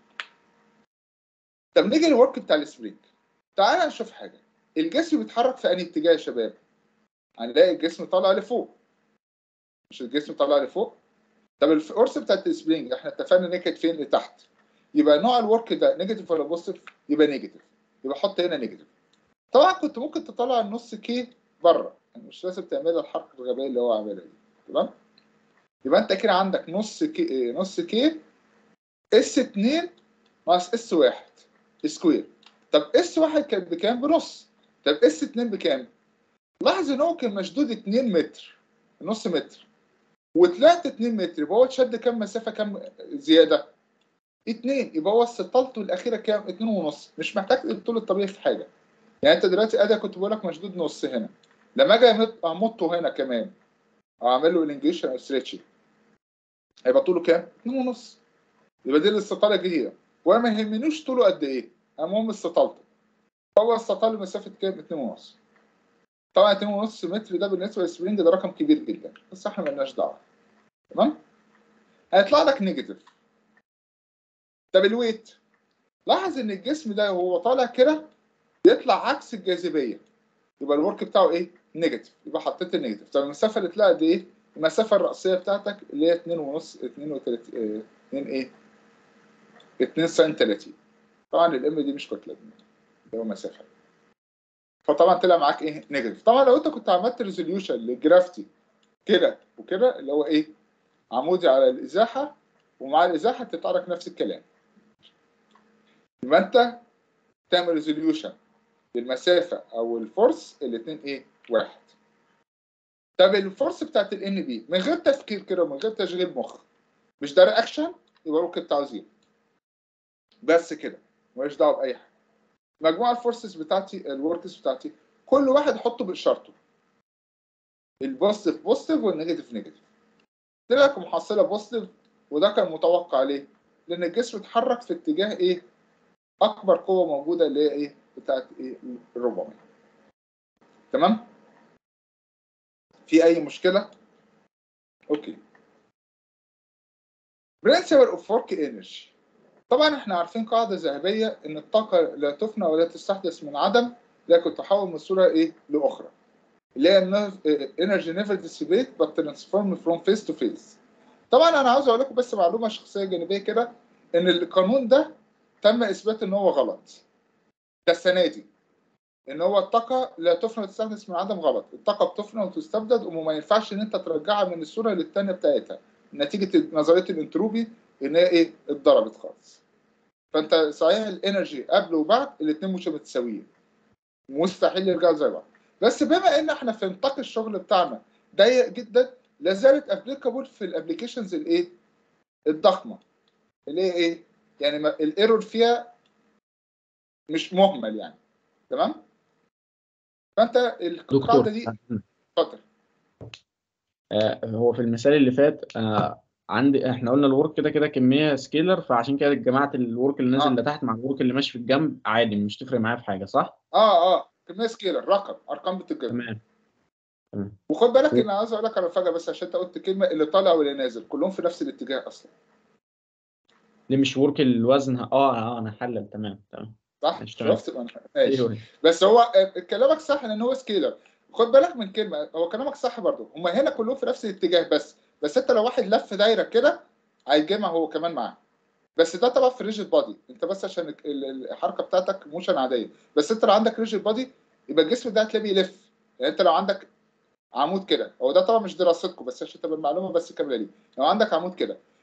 طب نيجي للورك بتاع السبرينج تعال نشوف حاجه الجسم بيتحرك في انهي اتجاه يا شباب هنلاقي الجسم طالع لفوق مش الجسم طالع لفوق طب الفورس بتاعت السبرينج احنا اتفقنا ان هي كانت فين لتحت يبقى نوع الورك ده نيجاتيف ولا بوزيتيف يبقى نيجاتيف يبقى حط هنا نيجاتيف طبعا كنت ممكن تطلع النص كي بره يعني مش لازم تعملها الحركه الغبيه اللي هو عاملها دي تمام يبقى انت كده عندك نص كي نص كي اس 2 ناقص اس 1 سكوير طب اس 1 كان بكام بنص طب اس 2 بكام لاحظ ان هو كان مشدود 2 متر نص متر وطلعت 2 متر يبقى هو اتشد كام مسافه كام زياده 2 يبقى هو استطالته الاخيره كام 2 ونص مش محتاج الطول الطبيعي في حاجه يعني انت دلوقتي ادي كنت بقول لك مشدود نص هنا لما اجي امطه هنا كمان او اعمل له الانجيشن او ستريتشنج هيبقى طوله كام 2 ونص يبقى دي الاستطاله الجديده وانا ما يهمنيش طوله قد ايه المهم استطالته هو استطال مسافه كام 2 ونص طبعا 2 ونص متر ده بالنسبه للسبرينج ده رقم كبير جدا بس احنا مالناش دعوه تمام هيطلع لك نيجاتيف طب الويت لاحظ ان الجسم ده وهو طالع كده يطلع عكس الجاذبيه يبقى الورك بتاعه ايه نيجاتيف يبقى حطيت النيجاتيف طب المسافه اللي طلعت دي ايه المسافه الرئيسيه بتاعتك اللي هي 2 ونص 32 2 ايه 2 ساين 30 طبعا الام دي مش كتله اللي هو مسافه فطبعا طلع معاك ايه نيجاتيف طبعا لو انت كنت عملت ريزوليوشن للجرافتي كده وكده اللي هو ايه عمودي على الازاحه ومع الازاحه تتحرك نفس الكلام يبقى انت تعمل ريزوليوشن للمسافه او الفورس الاثنين ايه واحد طب الفورس بتاعت الان بي من غير تفكير كده ومن غير تشغيل مخ مش ده رياكشن يبقى الورك بتاعه زيرو بس كده ماليش دعوه باي حاجه مجموع الفورسز بتاعتي الوركس بتاعتي كل واحد احطه باشارته البوزيتيف بوزيتيف والنيجاتيف نيجاتيف طلع لك محصله بوزيتيف وده كان متوقع ليه؟ لان الجسم اتحرك في اتجاه ايه؟ اكبر قوه موجوده اللي هي ايه؟ بتاعت ايه؟ ال 400 تمام؟ في اي مشكله؟ اوكي برنسبل اوف ورك انرجي طبعا احنا عارفين قاعده ذهبيه ان الطاقه لا تفنى ولا تستحدث من عدم لكن تحول من صوره ايه لاخرى اللي هي انرجي نيفر ديسيبيت بس ترانسفورم فروم فيس تو فيس طبعا انا عاوز اقول لكم بس معلومه شخصيه جانبيه كده ان القانون ده تم اثبات ان هو غلط ده السنه دي ان هو الطاقه لا تفنى وتستحدث من عدم غلط الطاقه بتفنى وتستبدد وما ينفعش ان انت ترجعها من الصوره للثانيه بتاعتها نتيجه نظريه الانتروبي ان هي ايه اتضربت خالص فانت صحيح الانرجي قبل وبعد الاثنين مش متساويين مستحيل يرجعوا زي بعض بس بما ان احنا في نطاق الشغل بتاعنا ضيق جدا لا زالت ابليكابل في الابلكيشنز الايه الضخمه اللي هي ايه يعني الايرور فيها مش مهمل يعني تمام فانت القاعده دي اتفضل آه هو في المثال اللي فات آه عندي احنا قلنا الورك كده كده كميه سكيلر فعشان كده جماعه الورك اللي نازل آه. لتحت مع الورك اللي ماشي في الجنب عادي مش تفرق معايا في حاجه صح؟ اه اه كميه سكيلر رقم ارقام بتتجمع تمام وخد بالك ان عاوز اقول لك على فجاه بس عشان انت قلت كلمه اللي طالع واللي نازل كلهم في نفس الاتجاه اصلا ليه مش ورك الوزن اه اه انا حلل تمام تمام صح ماشي، تمام. شفت أنا- ماشي ايوه بس هو آه، كلامك صح لان هو سكيلر خد بالك من كلمه هو كلامك صح برضو هم هنا كلهم في نفس الاتجاه بس بس انت لو واحد لف دايره كده هيتجمع هو كمان معاه بس ده طبعا في ريجيد بادي انت بس عشان ال- ال- الحركه بتاعتك موشن عاديه بس انت لو عندك ريجيد بادي يبقى الجسم ده هتلاقيه بيلف يعني انت لو عندك عمود كده هو ده طبعا مش دراستكم بس عشان تبقى المعلومه بس كامله ليه لو عندك عمود كده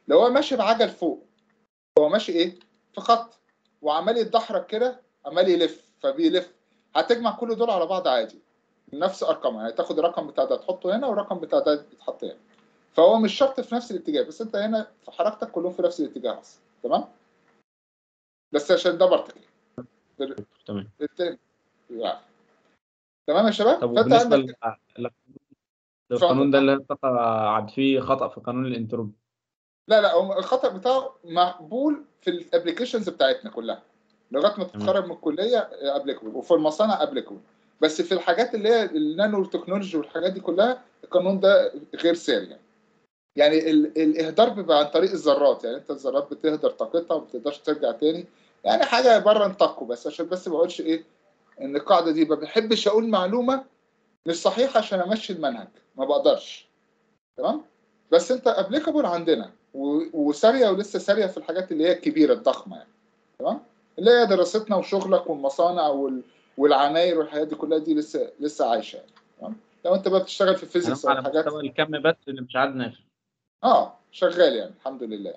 لو هو ماشي بعجل فوق هو ماشي ايه في خط وعمال يتدحرج كده عمال يلف فبيلف هتجمع كل دول على بعض عادي نفس ارقامها يعني تاخد الرقم بتاع ده تحطه هنا والرقم بتاع ده يتحط هنا فهو مش شرط في نفس الاتجاه بس انت هنا في حركتك كلهم في نفس الاتجاه اصلا تمام بس عشان ده بارتكل تمام التاني يعني. تمام يا شباب طب فانت وبالنسبه عندك لل- لل- للقانون ده اللي اتفق عاد فيه خطأ في قانون الانتروبي لا لا هو الخطأ بتاعه مقبول في الابلكيشنز بتاعتنا كلها لغايه ما تتخرج من الكليه ابليكابل وفي المصانع ابليكابل بس في الحاجات اللي هي النانو تكنولوجي والحاجات دي كلها القانون ده غير ساري يعني يعني ال- الاهدار بيبقى عن طريق الذرات يعني انت الذرات بتهدر طاقتها وما بتقدرش ترجع تاني يعني حاجه بره نطاقه بس عشان بس ما اقولش ايه ان القاعده دي ما بحبش اقول معلومه مش صحيحه عشان امشي المنهج ما بقدرش تمام بس انت ابليكابل عندنا و- وساريه ولسه ساريه في الحاجات اللي هي الكبيره الضخمه يعني تمام اللي هي دراستنا وشغلك والمصانع وال... والعماير والحاجات دي كلها دي لسه لسه عايشه يعني تمام لو انت بقى بتشتغل في الفيزيكس هنبقى او على حاجات مستوى الكم بس اللي مش عاد نافع اه شغال يعني الحمد لله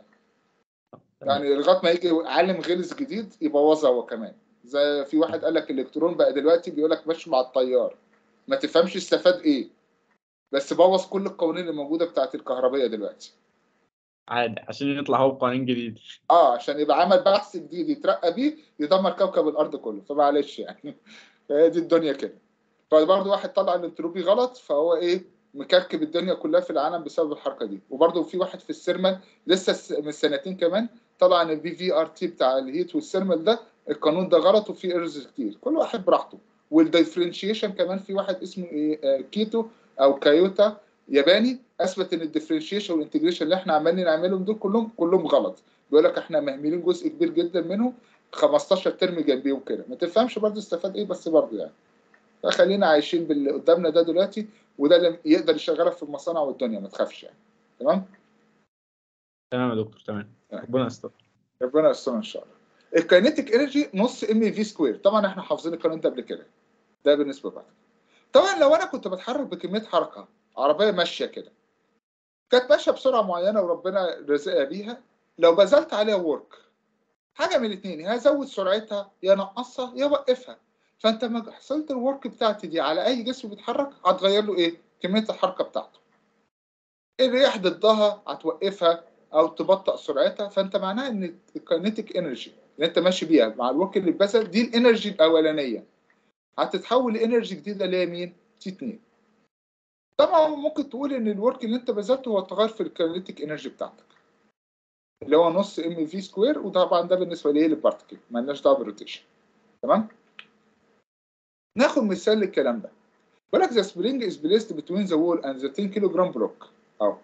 يعني لغايه ما يجي عالم غلس جديد يبوظها هو كمان زي في واحد قال لك الالكترون بقى دلوقتي بيقول لك ماشي مع التيار ما تفهمش استفاد ايه بس بوظ كل القوانين اللي موجوده بتاعت الكهربيه دلوقتي عادي عشان يطلع هو بقوانين جديد اه عشان يبقى عمل بحث جديد يترقى بيه يدمر كوكب الارض كله فمعلش يعني فهي دي الدنيا كده فبرضه واحد طلع الانتروبي غلط فهو ايه مكركب الدنيا كلها في العالم بسبب الحركه دي وبرضه في واحد في السيرمال لسه س- من سنتين كمان طلع ان البي في ار تي بتاع الهيت والسيرمال ده القانون ده غلط وفيه ايرز كتير كل واحد براحته والديفرنشيشن كمان في واحد اسمه ايه آه، كيتو او كايوتا ياباني اثبت ان الديفرنشيشن والانتجريشن اللي احنا عمالين نعملهم دول كلهم كلهم غلط بيقول لك احنا مهملين جزء كبير جدا منهم 15 ترم جنبيهم كده ما تفهمش برضه استفاد ايه بس برضه يعني فخلينا عايشين باللي قدامنا ده دلوقتي وده اللي يقدر يشغلك في المصانع والدنيا ما تخافش يعني تمام تمام يا دكتور تمام ربنا يستر ربنا يستر ان شاء الله الكاينيتيك انرجي نص ام في سكوير طبعا احنا حافظين القانون ده قبل كده ده بالنسبه لك طبعا لو انا كنت بتحرك بكميه حركه عربيه ماشيه كده كانت ماشيه بسرعه معينه وربنا رزقها بيها لو بذلت عليها ورك حاجه من الاثنين يا ازود سرعتها يا انقصها يا اوقفها فانت لما حصلت الورك بتاعتي دي على اي جسم بيتحرك هتغير له ايه كميه الحركه بتاعته الرياح ضدها هتوقفها او تبطئ سرعتها فانت معناها ان الكاينيتيك انرجي اللي انت ماشي بيها مع الورك اللي اتبذل دي الانرجي الاولانيه هتتحول لانرجي جديده اللي هي مين؟ تي 2 طبعا ممكن تقول ان الورك اللي انت بذلته هو تغير في الكاينيتيك انرجي بتاعتك اللي هو نص ام في سكوير وطبعا ده بالنسبه ليه للبارتكل مالناش دعوه بالروتيشن تمام ناخد مثال للكلام ده بيقول لك the spring is placed between the wall and the 10 كيلوجرام block اهو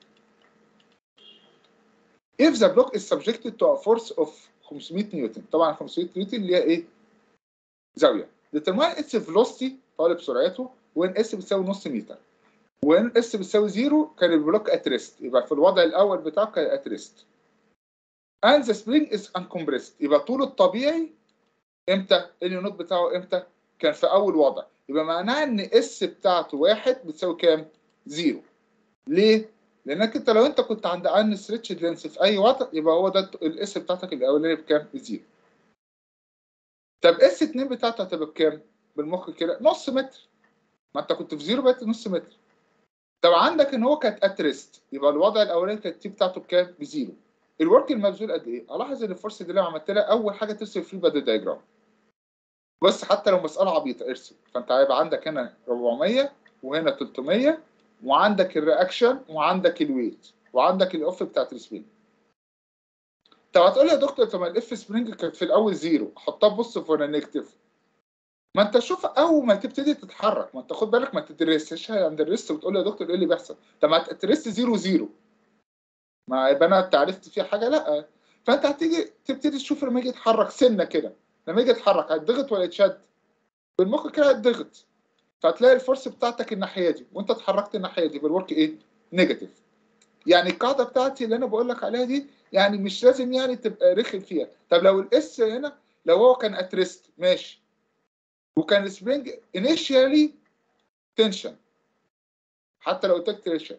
if the block is subjected to a force of 500 نيوتن طبعا 500 نيوتن اللي هي ايه زاويه determine its velocity طالب سرعته وان اس بتساوي نص متر وان اس بتساوي زيرو كان البلوك ات ريست يبقى في الوضع الاول بتاعه كان ات ريست and the spring is uncompressed يبقى طوله الطبيعي امتى اليونت بتاعه امتى كان في اول وضع يبقى معناه ان اس بتاعته واحد بتساوي كام زيرو ليه لانك انت لو انت كنت عند ان ستريتش لينس في اي وضع يبقى هو ده الاس بتاعتك الاولانيه بكام بزيرو طب اس 2 بتاعته هتبقى بكام بالمخ كده نص متر ما انت كنت في زيرو بقت نص متر طب عندك ان هو كانت اتريست يبقى الوضع الاولاني كانت التي بتاعته بكام بزيرو الورك المبذول قد ايه الاحظ ان الفرصه دي لو عملت لها اول حاجه ترسم في البادي دايجرام بس حتى لو مساله عبيطه ارسم فانت هيبقى عندك هنا 400 وهنا 300 وعندك الرياكشن وعندك الويت وعندك الاوف بتاعت السبرينج طب هتقول لي يا دكتور طب ما الاف سبرينج كانت في الاول زيرو احطها بوزيتيف ولا نيجاتيف ما انت شوف اول ما تبتدي تتحرك ما انت خد بالك ما تدرسش عند الريست وتقول لي يا دكتور ايه اللي بيحصل طب ما تدرس زيرو زيرو ما يبقى انا انت عرفت فيها حاجه لا فانت هتيجي تبتدي تشوف لما يجي يتحرك سنه كده لما يجي يتحرك هيتضغط ولا يتشد بالمخ كده هيتضغط فهتلاقي الفورس بتاعتك الناحيه دي وانت اتحركت الناحيه دي بالورك ايه نيجاتيف يعني القاعده بتاعتي اللي انا بقول لك عليها دي يعني مش لازم يعني تبقى رخم فيها طب لو الاس هنا لو هو كان اتريست ماشي وكان السبرينج انيشيالي تنشن حتى لو قلت لك تنشن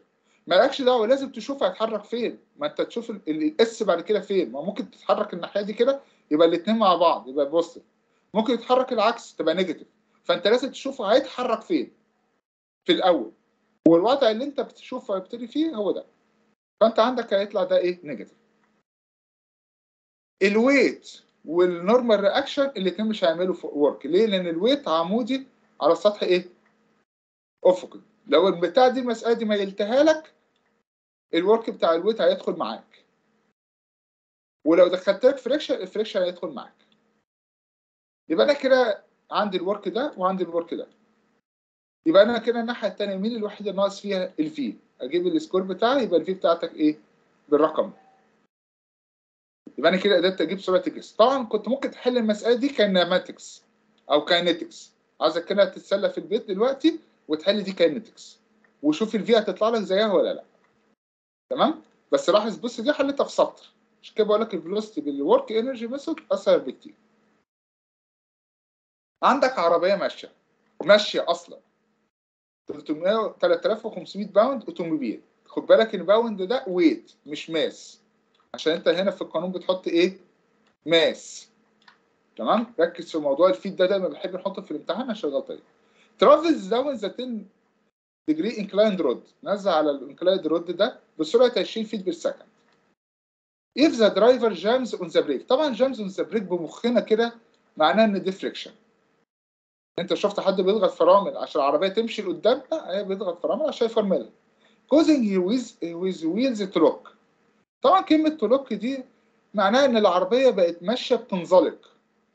مالكش دعوه لازم تشوف هيتحرك فين ما انت تشوف الاس بعد كده فين ما ممكن تتحرك الناحيه دي كده يبقى الاثنين مع بعض يبقى بوزيتيف ممكن يتحرك العكس تبقى نيجاتيف فانت لازم تشوف هيتحرك فين في الاول والوضع اللي انت بتشوفه هيبتدي فيه هو ده فانت عندك هيطلع ده ايه نيجاتيف الويت والنورمال رياكشن الاثنين مش هيعملوا ورك ليه لان الويت عمودي على السطح ايه افقي لو البتاع دي المساله دي ميلتها لك الورك بتاع الويت هيدخل معاك ولو دخلت لك فريكشن الفريكشن هيدخل معاك يبقى انا كده عندي الورك ده وعندي الورك ده يبقى انا كده الناحيه الثانيه مين الوحيده اللي ناقص فيها الفي اجيب السكور بتاعي يبقى الفي بتاعتك ايه بالرقم يبقى انا كده قدرت اجيب سرعه الجسم طبعا كنت ممكن تحل المساله دي كايناماتكس او كاينيتكس عايزك كده تتسلى في البيت دلوقتي وتحل دي كاينيتكس وشوف الفي هتطلع لك زيها ولا لا تمام بس لاحظ بص دي حلتها في سطر عشان كده بقول لك الفيلوسيتي بالورك انرجي ميثود اسهل بكتير عندك عربيه ماشيه ماشيه اصلا 300 3500 باوند اوتوموبيل خد بالك ان باوند ده ويت مش ماس عشان انت هنا في القانون بتحط ايه ماس تمام ركز في موضوع الفيد ده دايما بحب نحطه في الامتحان عشان غلطه ترافلز داون ذا 10 ديجري انكلايند رود نزل على الانكلايند رود ده بسرعه 20 فيت بير سكند if the driver jams on the brake طبعا jams on the brake بمخنا كده معناه ان دي فريكشن انت شفت حد بيضغط فرامل عشان العربيه تمشي لقدام لا هي بيضغط فرامل عشان يفرملها causing with with wheels to lock طبعا كلمه to lock دي معناها ان العربيه بقت ماشيه بتنزلق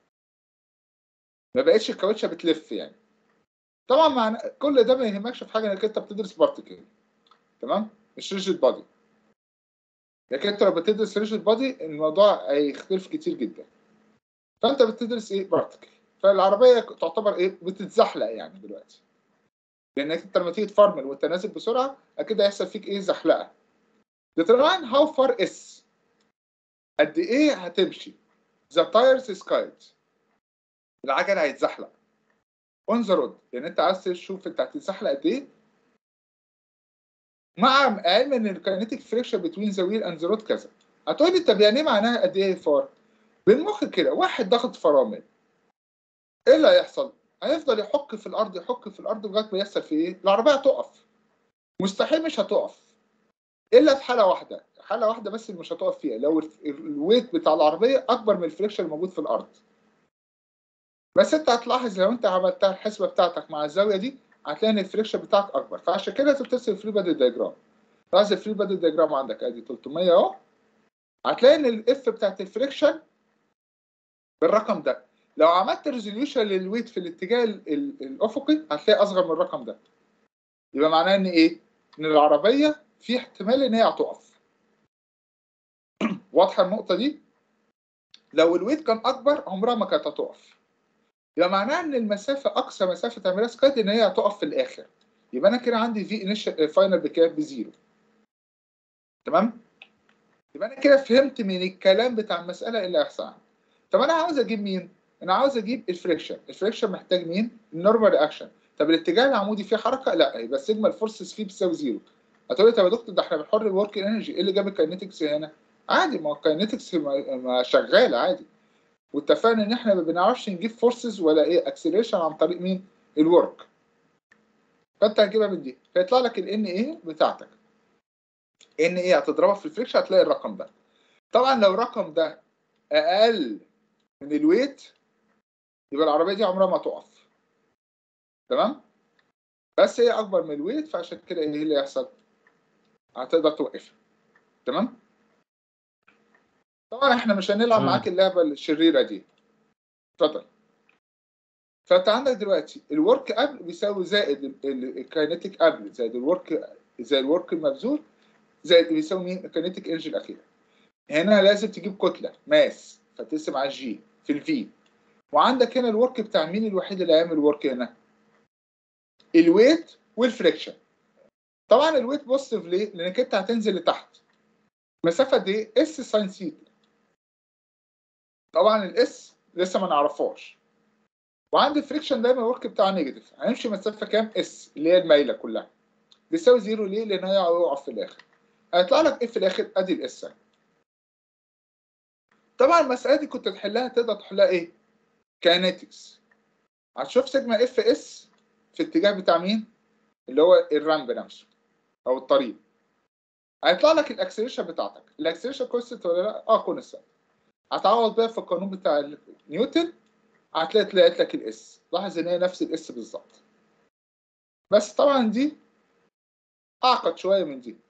ما بقتش الكاوتشه بتلف يعني طبعا معنى كل ده ما يهمكش في حاجه انك انت بتدرس بارتكل تمام مش ريجيد بادي لكن انت لو بتدرس ريجيد بادي الموضوع هيختلف كتير جدا فانت بتدرس ايه بارتكل فالعربيه تعتبر ايه بتتزحلق يعني دلوقتي لانك انت لما تيجي تفرمل وانت نازل بسرعه اكيد هيحصل فيك ايه زحلقه determine how far is قد ايه هتمشي the tires is kite العجل هيتزحلق اون ذا رود لان انت عايز تشوف انت هتتزحلق قد ايه مع علم ان الكاينيتيك فريكشن بتوين ذا ويل اند ذا رود كذا هتقول لي طب يعني ايه معناها قد ايه فار بالمخ كده واحد ضغط فرامل ايه اللي هيحصل هيفضل يحك في الارض يحك في الارض لغايه ما يحصل في ايه العربيه هتقف مستحيل مش هتقف الا في حاله واحده حاله واحده بس اللي مش هتقف فيها لو الويت بتاع العربيه اكبر من الفريكشن الموجود في الارض بس انت هتلاحظ لو انت عملتها الحسبه بتاعتك مع الزاويه دي هتلاقي ان الفريكشن بتاعك اكبر فعشان كده لازم ترسم الفري بادي دايجرام لاحظ الفري بادي دايجرام عندك ادي 300 اهو هتلاقي ان الاف بتاعت الفريكشن بالرقم ده لو عملت ريزوليوشن للويت في الاتجاه الافقي هتلاقي اصغر من الرقم ده يبقى معناه ان ايه ان العربيه في احتمال ان هي هتقف واضحه النقطه دي لو الويت كان اكبر عمرها ما كانت هتقف يبقى معناها ان المسافه اقصى مسافه تعملها سكايد ان هي هتقف في الاخر يبقى انا كده عندي في انيشال فاينل بكام بزيرو تمام يبقى انا كده فهمت من الكلام بتاع المساله ايه اللي هيحصل طب انا عاوز اجيب مين انا عاوز اجيب الفريكشن الفريكشن محتاج مين النورمال رياكشن طب الاتجاه العمودي فيه حركه لا يبقى سيجما الفورسز فيه بتساوي زيرو هتقول لي طب يا دكتور ده احنا بنحر الورك انرجي ايه اللي جاب الكاينetics هنا عادي ما هو الكاينetics ما شغال عادي واتفقنا ان احنا ما بنعرفش نجيب فورسز ولا ايه اكسلريشن عن طريق مين الورك فانت هتجيبها من دي فيطلع لك الان ايه بتاعتك ان ايه هتضربها في الفريكشن هتلاقي الرقم ده طبعا لو الرقم ده اقل من الويت يبقى العربيه دي عمرها ما تقف تمام بس هي اكبر من الويت فعشان كده ايه اللي يحصل هتقدر توقفها تمام طبعا احنا مش هنلعب تمام. معاك اللعبه الشريره دي اتفضل فانت عندك دلوقتي الورك قبل بيساوي زائد الكاينتيك قبل زائد الورك زائد الورك المبذول زائد بيساوي مين الكاينتيك انرجي الاخيره هنا لازم تجيب كتله ماس فتقسم على الجي في الفي وعندك هنا الورك بتاع مين الوحيد اللي هيعمل ورك هنا الويت والفريكشن طبعا الويت بوزيتيف ليه لانك انت هتنزل لتحت مسافه دي اس ساين ثيتا طبعا الاس لسه ما نعرفهاش وعند الفريكشن دايما الورك بتاعه نيجاتيف هنمشي مسافه كام اس اللي هي المايله كلها بيساوي زيرو ليه؟ لان هي هيقع في الاخر هيطلع لك ايه في الاخر؟ ادي الاس طبعا المساله دي كنت تحلها تقدر تحلها ايه؟ كاينetics هتشوف سيجما اف اس في اتجاه بتاع مين؟ اللي هو الرامب نفسه او الطريق هيطلع لك الاكسلريشن بتاعتك الاكسلريشن كونستنت ولا لا؟ اه كونستنت هتعوض بقى في القانون بتاع نيوتن هتلاقي طلعت لك الاس لاحظ ان هي نفس الاس بالظبط بس طبعا دي اعقد شويه من دي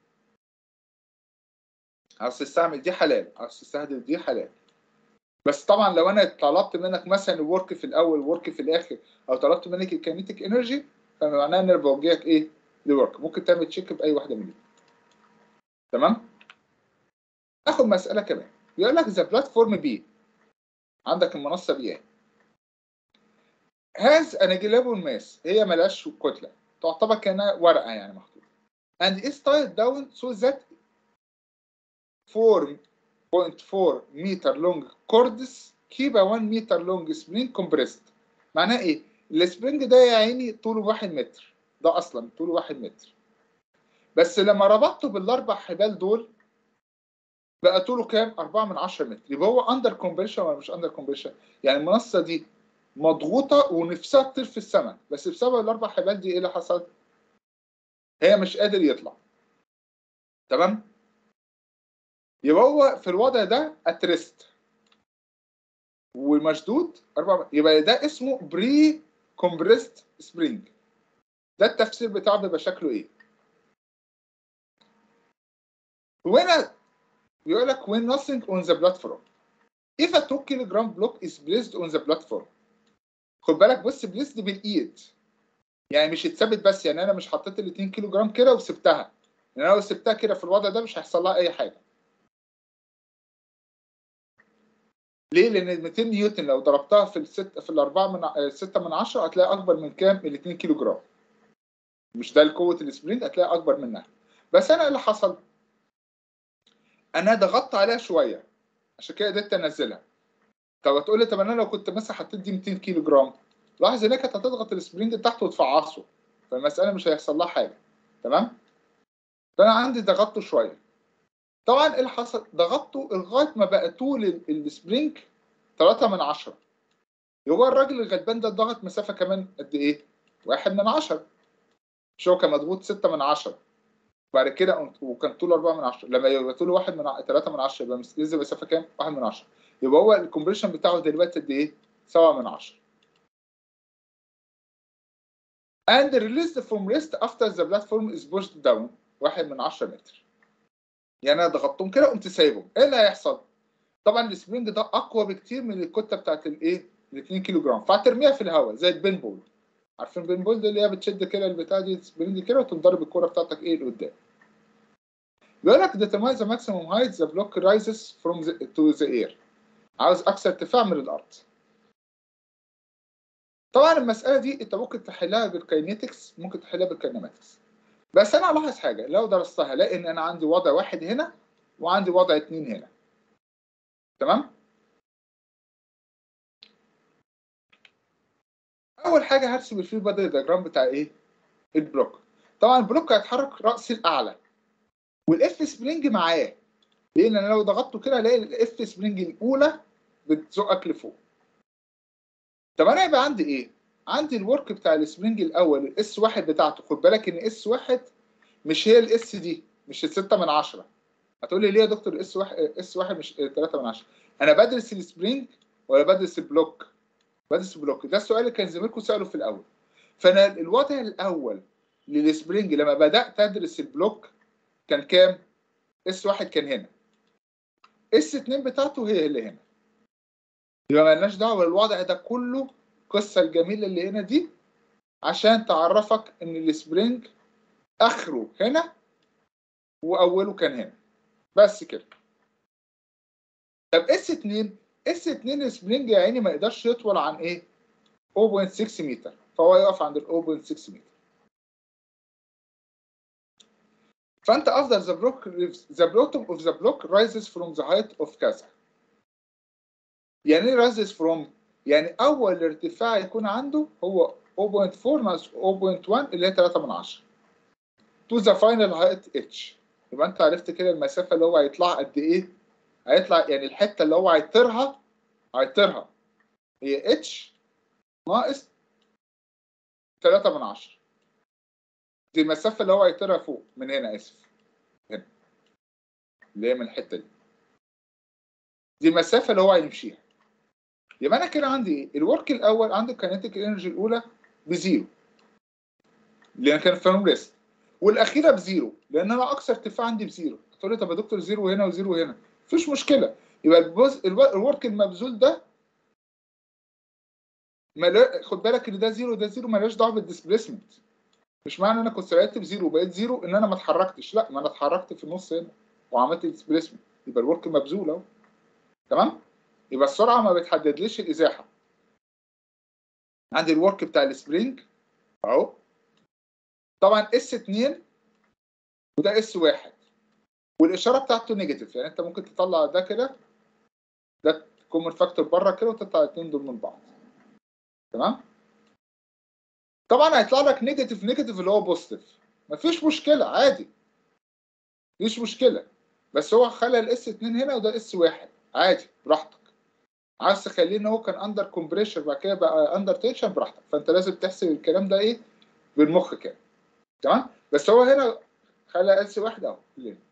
عاوز تستعمل دي حلال عاوز تستخدم دي حلال بس طبعا لو انا طلبت منك مثلا الورك في الاول والورك في الاخر او طلبت منك الكينيتيك انرجي فمعناه ان انا بوجهك ايه لورك ممكن تعمل تشيك باي واحده من دي تمام ناخد مساله كمان بيقول لك ذا بلاتفورم بي عندك المنصه بي هاز ان جلابل ماس هي ملهاش كتله تعتبر كانها ورقه يعني محطوطه and is tied down so that 4.4 meter long cords keep a 1 meter long spring compressed معناه ايه؟ السبرينج ده يا عيني طوله 1 متر ده اصلا طوله 1 متر بس لما ربطته بالاربع حبال دول بقى طوله كام؟ 4 من 10 متر يبقى هو اندر كومبريشن ولا مش اندر كومبريشن؟ يعني المنصه دي مضغوطه ونفسها تطير في السماء بس بسبب الاربع حبال دي ايه اللي حصل؟ هي مش قادر يطلع تمام؟ يبقى هو في الوضع ده اتريست ومشدود أربع يبقى ده اسمه بري كومبريست سبرينج ده التفسير بتاعه بيبقى شكله ايه؟ وهنا بيقول لك when nothing on the platform if a 2 kilogram block is placed on the platform خد بالك بص بليست بالايد يعني مش اتثبت بس يعني انا مش حطيت ال 2 كيلو جرام كده وسبتها لان انا لو سبتها كده في الوضع ده مش هيحصل لها اي حاجه ليه؟ لان 200 نيوتن لو ضربتها في الست في الاربعه من 6 من 10 هتلاقي اكبر من كام؟ ال 2 كيلو جرام. مش ده قوه السبرينج هتلاقي اكبر منها. بس انا اللي حصل؟ انا ضغطت عليها شويه عشان كده قدرت انزلها. طب هتقول لي طب انا لو كنت مثلا حطيت دي 200 كيلو جرام لاحظ انك كانت هتضغط السبرينج تحت وتفعصه فالمساله مش هيحصل لها حاجه تمام؟ فانا عندي ضغطته شويه. طبعا ايه اللي حصل؟ ضغطته لغايه ما بقى طول السبرينج 3 من 10 يبقى الراجل الغلبان ده ضغط مسافه كمان قد ايه؟ 1 من 10 مش هو كان مضغوط 6 من 10 بعد كده وكان طوله 4 من 10 لما يبقى طوله 1 من 3 من 10 يبقى ينزل مسافه كام؟ 1 من 10 يبقى هو الكومبريشن بتاعه دلوقتي قد ايه؟ 7 من 10 and released from rest after the platform is pushed down 1 من 10 متر يعني انا ضغطتهم كده قمت سايبهم ايه اللي هيحصل؟ طبعا السبرينج ده اقوى بكتير من الكتله بتاعت الايه؟ ال 2 كيلو جرام فهترميها في الهواء زي البين بول عارفين البين بول دي اللي هي بتشد كده البتاع دي سبرينج كده وتنضرب الكوره بتاعتك ايه لقدام بيقول لك determine the maximum height the block rises from the, to the air عاوز اقصى ارتفاع من الارض طبعا المساله دي انت ممكن تحلها بالكاينيتكس ممكن تحلها بالكاينماتكس بس انا الاحظ حاجه لو درستها الاقي ان انا عندي وضع واحد هنا وعندي وضع اتنين هنا تمام اول حاجه هرسم الفيل بدل الدياجرام بتاع ايه البلوك طبعا البلوك هيتحرك راسي الاعلى والاف سبرينج معاه لان انا لو ضغطته كده الاقي الاف سبرينج الاولى بتزقك لفوق طب انا يبقى عندي ايه عندي الورك بتاع السبرينج الاول الاس واحد بتاعته خد بالك ان اس واحد مش هي الاس دي مش الستة من عشرة هتقول لي ليه يا دكتور اس واحد اس واحد مش 3 من 10 انا بدرس السبرينج ولا بدرس البلوك بدرس البلوك ده السؤال اللي كان زميلكم ساله في الاول فانا الوضع الاول للسبرينج لما بدات ادرس البلوك كان كام اس واحد كان هنا اس 2 بتاعته هي اللي هنا يبقى مالناش دعوه بالوضع ده كله القصه الجميله اللي هنا دي عشان تعرفك ان السبرينج اخره هنا واوله كان هنا بس كده طب اس 2 اس 2 السبرينج يا عيني ما يقدرش يطول عن ايه 0.6 متر فهو يقف عند ال 0.6 متر فانت افضل the block the bottom of the block rises from the height of كذا يعني ايه rises from يعني اول ارتفاع يكون عنده هو 0.4 ناقص 0.1 اللي هي 3 من 10 تو ذا فاينل هايت اتش يبقى انت عرفت كده المسافه اللي هو هيطلع قد ايه هيطلع يعني الحته اللي هو هيطيرها هيطيرها هي اتش ناقص 3 من 10 دي المسافه اللي هو هيطيرها فوق من هنا اسف هنا اللي هي من الحته دي دي المسافه اللي هو هيمشيها يبقى انا كده عندي ايه الورك الاول عندي الكينيتيك انرجي الاولى بزيرو لان كان فيرم ريست والاخيره بزيرو لان انا اقصى ارتفاع عندي بزيرو تقول لي طب يا دكتور زيرو هنا وزيرو هنا مفيش مشكله يبقى الجزء الورك المبذول ده ملا... خد بالك ان ده زيرو ده زيرو مالهاش دعوه بالديسبيسمنت مش معنى انا كنت سرعت بزيرو وبقيت زيرو ان انا ما اتحركتش لا ما انا اتحركت في النص هنا وعملت ديسبيسمنت يبقى الورك مبذول اهو تمام يبقى السرعه ما بتحددليش الازاحه عندي الورك بتاع السبرينج اهو طبعا اس 2 وده اس 1 والاشاره بتاعته نيجاتيف يعني انت ممكن تطلع ده كده ده كومن فاكتور بره كده وتطلع الاثنين دول من بعض تمام طبعا هيطلع لك نيجاتيف نيجاتيف اللي هو بوزيتيف مفيش مشكله عادي مفيش مشكله بس هو خلى الاس 2 هنا وده اس 1 عادي براحتك عايز تخليه ان هو كان اندر كومبريشر بعد كده بقى اندر تنشن براحتك فانت لازم تحسب الكلام ده ايه بالمخ كده تمام بس هو هنا خلى اس 1 اهو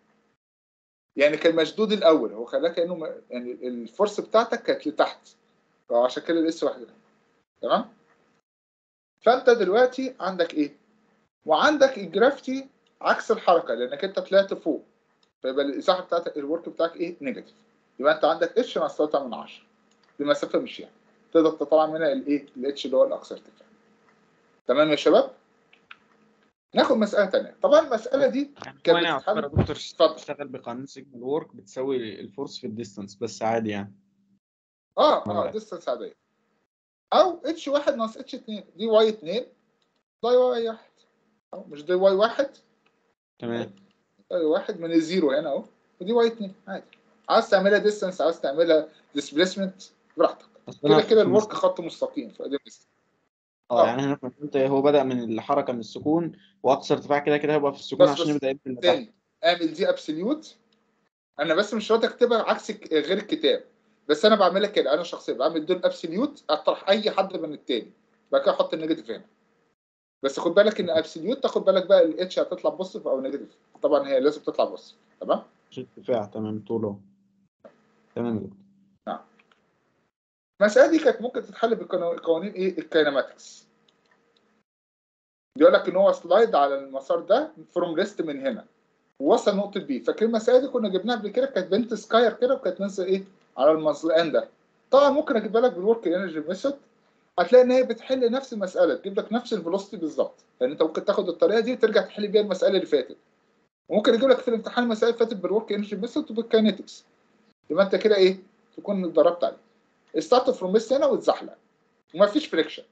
يعني كان مشدود الاول هو خلاه كانه م... يعني الفورس بتاعتك كانت لتحت فعشان كده الاس 1 ده تمام فانت دلوقتي عندك ايه وعندك الجرافتي عكس الحركه لانك انت طلعت فوق فيبقى الازاحه بتاعتك الورك بتاعك ايه نيجاتيف يبقى انت عندك اتش ناقص 3 من 10 دي مسافه مش يعني تقدر تطلع منها الايه الاتش اللي هو الاقصى ارتفاع تمام يا شباب ناخد مساله ثانيه طبعا المساله دي يعني كانت هو انا بتتحل- يعتبر يا دكتور اتفضل. اشتغل بقانون سيجما الورك بتساوي الفورس في الديستانس بس عادي يعني اه اه مراحل. ديستانس عاديه او اتش 1 ناقص اتش 2 دي واي 2 ده واي 1 أهو، مش دي واي 1 تمام واي 1 من الزيرو هنا اهو ودي واي 2 عادي عايز تعملها ديستانس عايز تعملها ديسبيسمنت براحتك أصل أنا كده كده في الورك خط مستقيم فدي بس اه يعني هنا فهمت هو بدأ من الحركة من السكون وأقصى ارتفاع كده كده هيبقى في السكون بس- عشان بس يبدأ يبني اللي تحت تاني اعمل دي ابسوليوت انا بس مش راضي اكتبها عكس الك- غير الكتاب بس انا بعملها كده انا شخصيا بعمل دول ابسوليوت اطرح اي حد من التاني بعد كده احط النيجاتيف هنا بس خد بالك ان ابسوليوت تاخد بالك بقى الاتش هتطلع بوزيتيف او نيجاتيف طبعا هي لازم تطلع بوزيتيف تمام مش ارتفاع تمام طوله تمام يا دكتور المساله دي كانت ممكن تتحل بقوانين ايه الكاينماتكس بيقول لك ان هو سلايد على المسار ده فروم ريست من هنا ووصل نقطه بي فاكرين المساله دي كنا جبناها قبل كده كانت بنت سكاير كده وكانت نازله ايه على المزلقان ده طبعا ممكن اجيبها لك بالورك انرجي ميثود هتلاقي ان هي بتحل نفس المساله تجيب لك نفس الفيلوسيتي بالظبط يعني انت ممكن تاخد الطريقه دي وترجع تحل بيها المساله اللي فاتت وممكن اجيب لك في الامتحان المسائل اللي فاتت بالورك انرجي ميثود وبالكاينetics يبقى انت كده ايه تكون اتدربت عليه ستارت فروم ريست هنا وتزحلق ومفيش فريكشن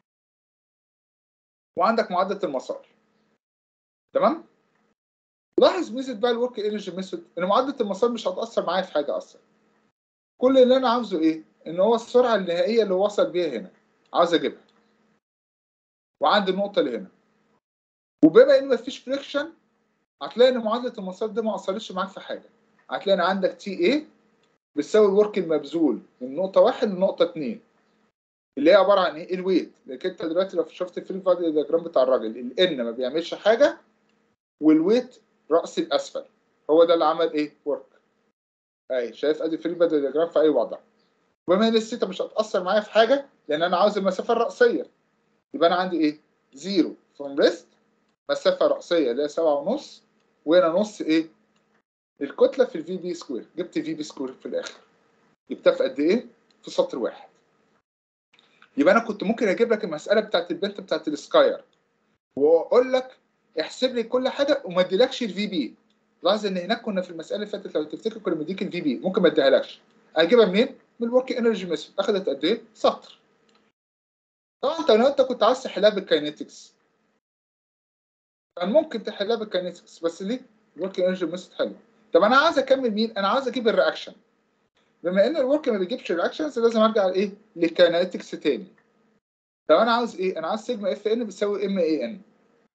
وعندك معادله المسار تمام لاحظ ميزه بقى الورك انرجي ميثود ان معادله المسار مش هتاثر معايا في حاجه اصلا كل اللي انا عاوزه ايه ان هو السرعه النهائيه اللي وصل بيها هنا عاوز اجيبها وعندي النقطه اللي هنا وبما ان مفيش فريكشن هتلاقي ان معادله المسار دي ما اثرتش معاك في حاجه هتلاقي ان عندك تي ايه بتساوي الورك المبذول من نقطه واحد لنقطه اتنين اللي هي عباره عن ايه الويت لكن انت دلوقتي لو شفت الفري فادي دياجرام بتاع الراجل الان ما بيعملش حاجه والويت راس الاسفل هو ده اللي عمل ايه ورك اي شايف ادي فري فادي دياجرام في اي وضع بما ان الثيتا مش هتاثر معايا في حاجه لان انا عاوز المسافه الراسيه يبقى انا عندي ايه زيرو فروم ريست مسافه راسيه اللي هي سبعة ونص وهنا نص ايه الكتله في الفي بي سكوير جبت في بي سكوير في الاخر جبتها في قد ايه في سطر واحد يبقى انا كنت ممكن اجيب لك المساله بتاعت البنت بتاعت السكاير واقول لك احسب لي كل حاجه وما اديلكش الفي بي لاحظ ان هناك كنا في المساله اللي فاتت لو تفتكر كنا مديك الفي بي ممكن ما اديهالكش اجيبها منين؟ من الورك انرجي ميثود اخذت قد ايه؟ سطر طبعا انت لو انت كنت عايز تحلها بالكاينetics كان ممكن تحلها بالكاينetics بس ليه؟ الورك انرجي ميثود حلو طب انا عايز اكمل مين؟ انا عايز اجيب الرياكشن بما ان الورك ما بيجيبش رياكشنز لازم ارجع لايه؟ للكاينetics تاني طب انا عاوز ايه؟ انا عاوز سيجما اف ان بتساوي ام اي ان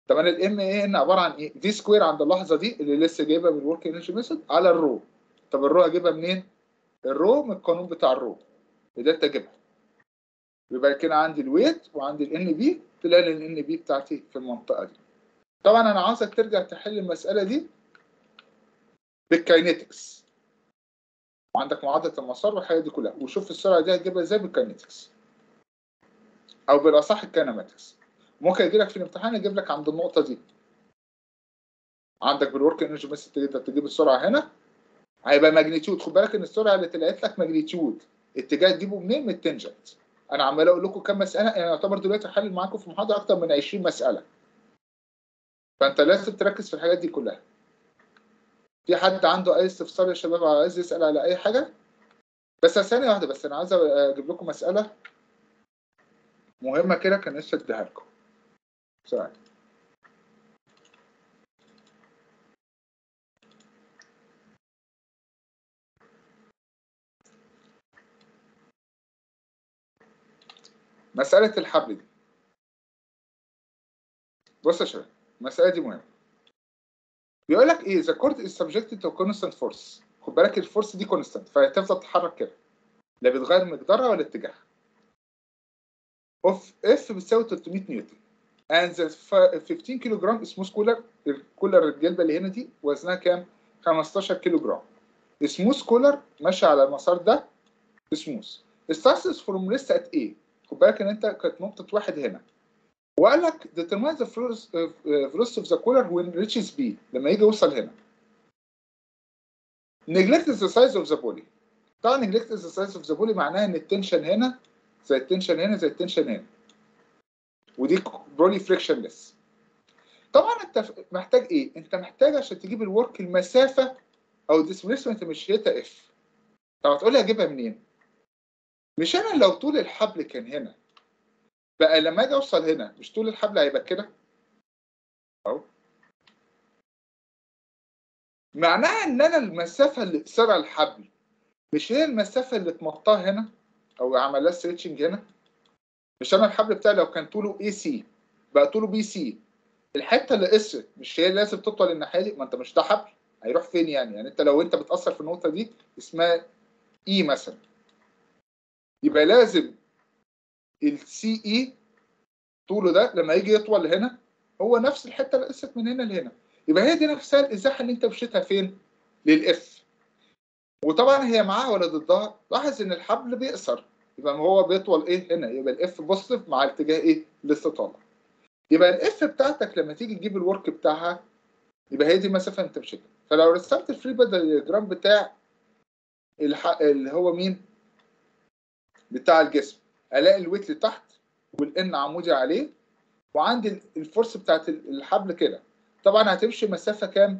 طب انا الام اي ان عباره عن ايه؟ في سكوير عند اللحظه دي اللي لسه جايبها بالورك انرجي ميثود على الرو طب الرو هجيبها منين؟ الرو من القانون بتاع الرو قدرت اجيبها يبقى كده عندي الويت وعندي الان بي تلاقي الان بي بتاعتي في المنطقه دي طبعا انا عاوزك ترجع تحل المساله دي بالكاينيتكس وعندك معادله المسار والحاجات دي كلها وشوف السرعه دي هتجيبها ازاي بالكاينيتكس او بالاصح الكيناماتكس ممكن يجي لك في الامتحان يجيب لك عند النقطه دي عندك بالورك انرجي بس تقدر تجيب السرعه هنا هيبقى ماجنتيود خد بالك ان السرعه اللي طلعت لك ماجنتيود اتجاه تجيبه منين من التنجنت انا عمال اقول لكم كام مساله انا يعتبر دلوقتي حلل معاكم في محاضره اكتر من 20 مساله فانت لازم تركز في الحاجات دي كلها في حد عنده اي استفسار يا شباب عايز يسال على اي حاجه بس ثانيه واحده بس انا عايز اجيب لكم مساله مهمه كده كان نفسي اديها لكم ثانيه مسألة الحبل دي بص يا شباب المسألة دي مهمة بيقول لك ايه the cord is subjected to constant force خد بالك الفورس دي كونستانت فهتفضل تتحرك كده لا بتغير مقدارها ولا اتجاهها اوف اف بتساوي 300 نيوتن and the 15 كيلو جرام سموث كولر الكولر الجلبه اللي هنا دي وزنها كام 15 كيلو جرام سموث كولر ماشي على المسار ده سموث starts from rest at A خد بالك ان انت كانت نقطه واحد هنا وقال لك determine the velocity of the cooler when reaches B لما يجي يوصل هنا neglect the size of the body طبعا neglect the size of the body معناها ان التنشن هنا زي التنشن هنا زي التنشن هنا ودي برولي فريكشنلس طبعا انت محتاج ايه؟ انت محتاج عشان تجيب الورك المسافه او الديسبيسمنت مشيتها اف طب هتقول لي اجيبها منين؟ مش انا لو طول الحبل كان هنا بقى لما اجي اوصل هنا مش طول الحبل هيبقى كده اهو معناها ان انا المسافه اللي قصرها الحبل مش هي المسافه اللي اتمطاها هنا او عمل لها ستريتشنج هنا مش انا الحبل بتاعي لو كان طوله اي سي بقى طوله بي سي الحته اللي قصرت مش هي لازم تطول الناحيه دي ما انت مش ده حبل هيروح فين يعني يعني انت لو انت بتاثر في النقطه دي اسمها اي مثلا يبقى لازم السي اي طوله ده لما يجي يطول هنا هو نفس الحته اللي قست من هنا لهنا يبقى هي دي نفسها الازاحه اللي انت مشيتها فين؟ للاف وطبعا هي معاها ولا ضدها لاحظ ان الحبل بيقصر يبقى هو بيطول ايه هنا يبقى الاف بوزيتيف مع اتجاه ايه؟ الاستطاله يبقى الاف بتاعتك لما تيجي تجيب الورك بتاعها يبقى هي دي المسافه انت مشيتها فلو رسمت الفري بدل جرام بتاع الح... اللي هو مين؟ بتاع الجسم الاقي الويت لتحت والان عمودي عليه وعندي الفورس بتاعت الحبل كده طبعا هتمشي مسافه كام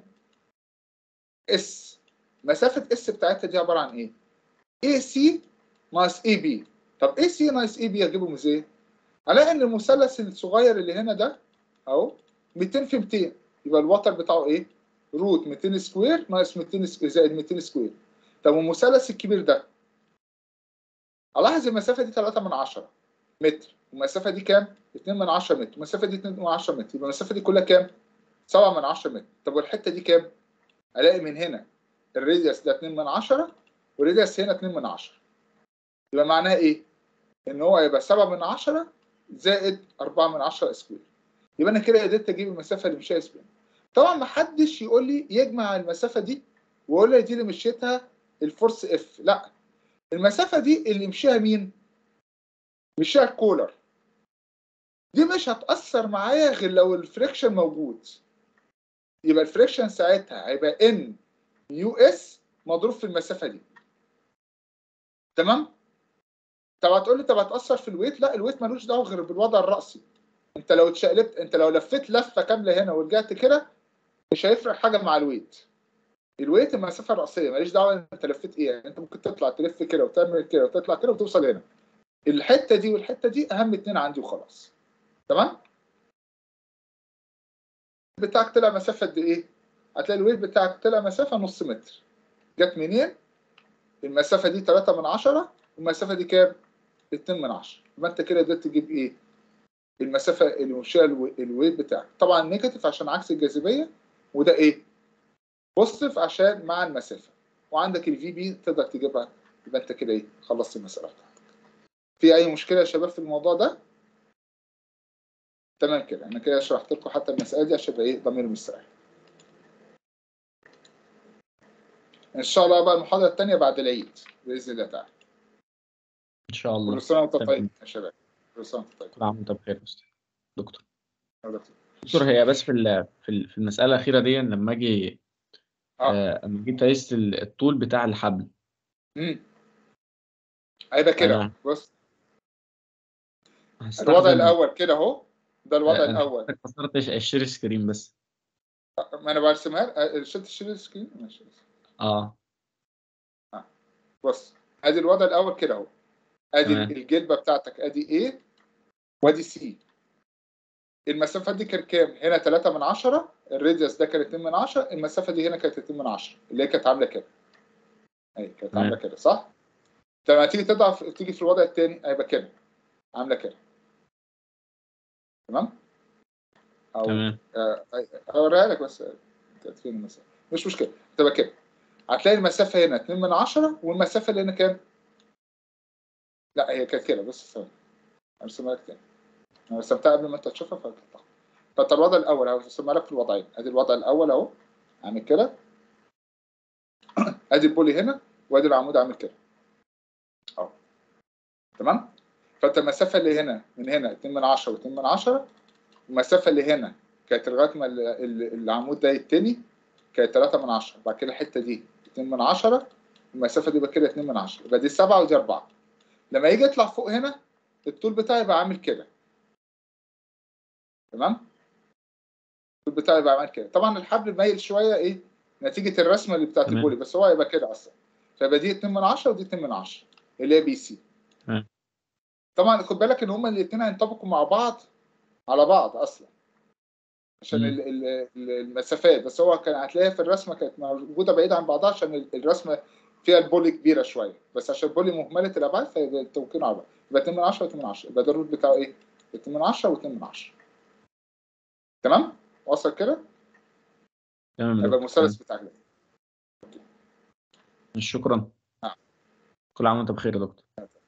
اس مسافه اس بتاعتها دي عباره عن ايه اي سي ناقص اي بي طب اي سي ناقص اي بي اجيبهم ازاي الاقي ان المثلث الصغير اللي هنا ده اهو 200 في 200 يبقى الوتر بتاعه ايه روت 200 سكوير ناقص 200 زائد 200 سكوير طب والمثلث الكبير ده الاحظ المسافه دي 3 من 10 متر والمسافه دي كام 2 من 10 متر والمسافه دي 2 من 10 متر يبقى المسافه دي كلها كام 7 من 10 متر طب والحته دي كام الاقي من هنا الراديوس ده 2 من 10 والراديوس هنا 2 من 10 يبقى معناها ايه ان هو هيبقى 7 من 10 زائد 4 من 10 سكوير يبقى انا كده قدرت اجيب المسافه اللي مشيها سبين طبعا ما حدش يقول لي يجمع المسافه دي ويقول لي دي اللي مشيتها الفورس اف لا المسافه دي اللي مشيها مين مشيها الكولر دي مش هتأثر معايا غير لو الفريكشن موجود يبقى الفريكشن ساعتها هيبقى ان يو اس مضروب في المسافه دي تمام طب هتقول لي طب هتأثر في الويت لا الويت ملوش دعوه غير بالوضع الرأسي انت لو اتشقلبت انت لو لفيت لفه كامله هنا ورجعت كده مش هيفرق حاجه مع الويت الويت المسافه الرأسيه ماليش دعوه انت لفيت ايه يعني انت ممكن تطلع تلف كده وتعمل كده وتطلع كده وتوصل هنا الحته دي والحته دي اهم اتنين عندي وخلاص تمام بتاعك طلع مسافه قد ايه هتلاقي الويت بتاعك طلع مسافه نص متر جت منين المسافه دي 3 من 10 والمسافه دي كام 2 من 10 يبقى انت كده قدرت تجيب ايه المسافه اللي مشيها الو- الويف بتاعك طبعا نيجاتيف عشان عكس الجاذبيه وده ايه بوزيتيف عشان مع المسافه وعندك الفي بي تقدر تجيبها يبقى انت كده ايه خلصت المساله بتاعتك في اي مشكله يا شباب في الموضوع ده تمام كده انا كده شرحت لكم حتى المساله دي عشان يبقى ايه ضمير مستريح ان شاء الله بقى المحاضره الثانيه بعد العيد باذن الله تعالى ان شاء الله كل سنه وانت تمام. طيب يا شباب كل سنه وانت طيب كل عام وانت بخير يا استاذ دكتور يا دكتور. دكتور هي بس في ال- في ال- في المساله الاخيره دي لما اجي اه آه، لما جيت قيست ال- الطول بتاع الحبل امم هيبقى كده أنا- بص هستخدم الوضع الاول كده اهو ده الوضع آه، أنا الاول كسرت الشير سكرين بس ما انا برسمها آه، شلت الشير سكرين ماشي اه بص ادي الوضع الاول كده اهو ادي تمام. الجلبه بتاعتك ادي A وادي C المسافات دي كانت كام؟ هنا 3 من 10 الراديوس ده كان 2 من 10 المسافه دي هنا كانت 2 من 10 اللي هي كانت عامله كده اهي كانت تمام. عامله كده صح؟ لما تيجي تضعف تيجي في الوضع الثاني هيبقى كده عامله كده تمام؟ او تمام آه، اوريها لك بس كانت فين المسافه مش مشكله تبقى كده هتلاقي المسافه هنا 2 من 10 والمسافه اللي هنا كام؟ لا هي كانت كده بس ثواني ارسمها لك تاني انا رسمتها قبل ما انت تشوفها فهتطلع فانت الوضع الاول اهو رسمها لك في الوضعين ادي الوضع الاول اهو عامل كده ادي البولي هنا وادي العمود عامل كده اهو تمام فانت المسافه اللي هنا من هنا 2 من 10 و2 من 10 المسافه اللي هنا كانت لغايه ما ال- ال- العمود ده يتني كانت 3 من 10 بعد كده الحته دي 2 من 10 المسافه دي يبقى كده 2 من 10 يبقى دي 7 ودي 4 لما يجي يطلع فوق هنا الطول بتاعي يبقى عامل كده تمام الطول بتاعي يبقى عامل كده طبعا الحبل مايل شويه ايه نتيجه الرسمه اللي بتاعت تمام. البولي بس هو هيبقى كده اصلا فيبقى دي 2 من 10 ودي 2 من 10 اللي هي بي سي تمام. طبعا خد بالك ان هما الاثنين هينطبقوا مع بعض على بعض اصلا عشان مم. ال- ال- ال- المسافات بس هو كان هتلاقيها في الرسمه كانت موجوده بعيده عن بعضها عشان ال- الرسمه فيها البولي كبيره شويه بس عشان البولي مهمله الابعاد فيبقى التوكيل على بعض يبقى 2 من 10 و2 من 10 يبقى ده الروت بتاعه ايه؟ 2 من 10 و2 من 10 تمام؟ وصل كده؟ تمام يا يبقى دكتور المثلث بتاعك ده تمام. شكرا نعم. كل عام وانت بخير يا دكتور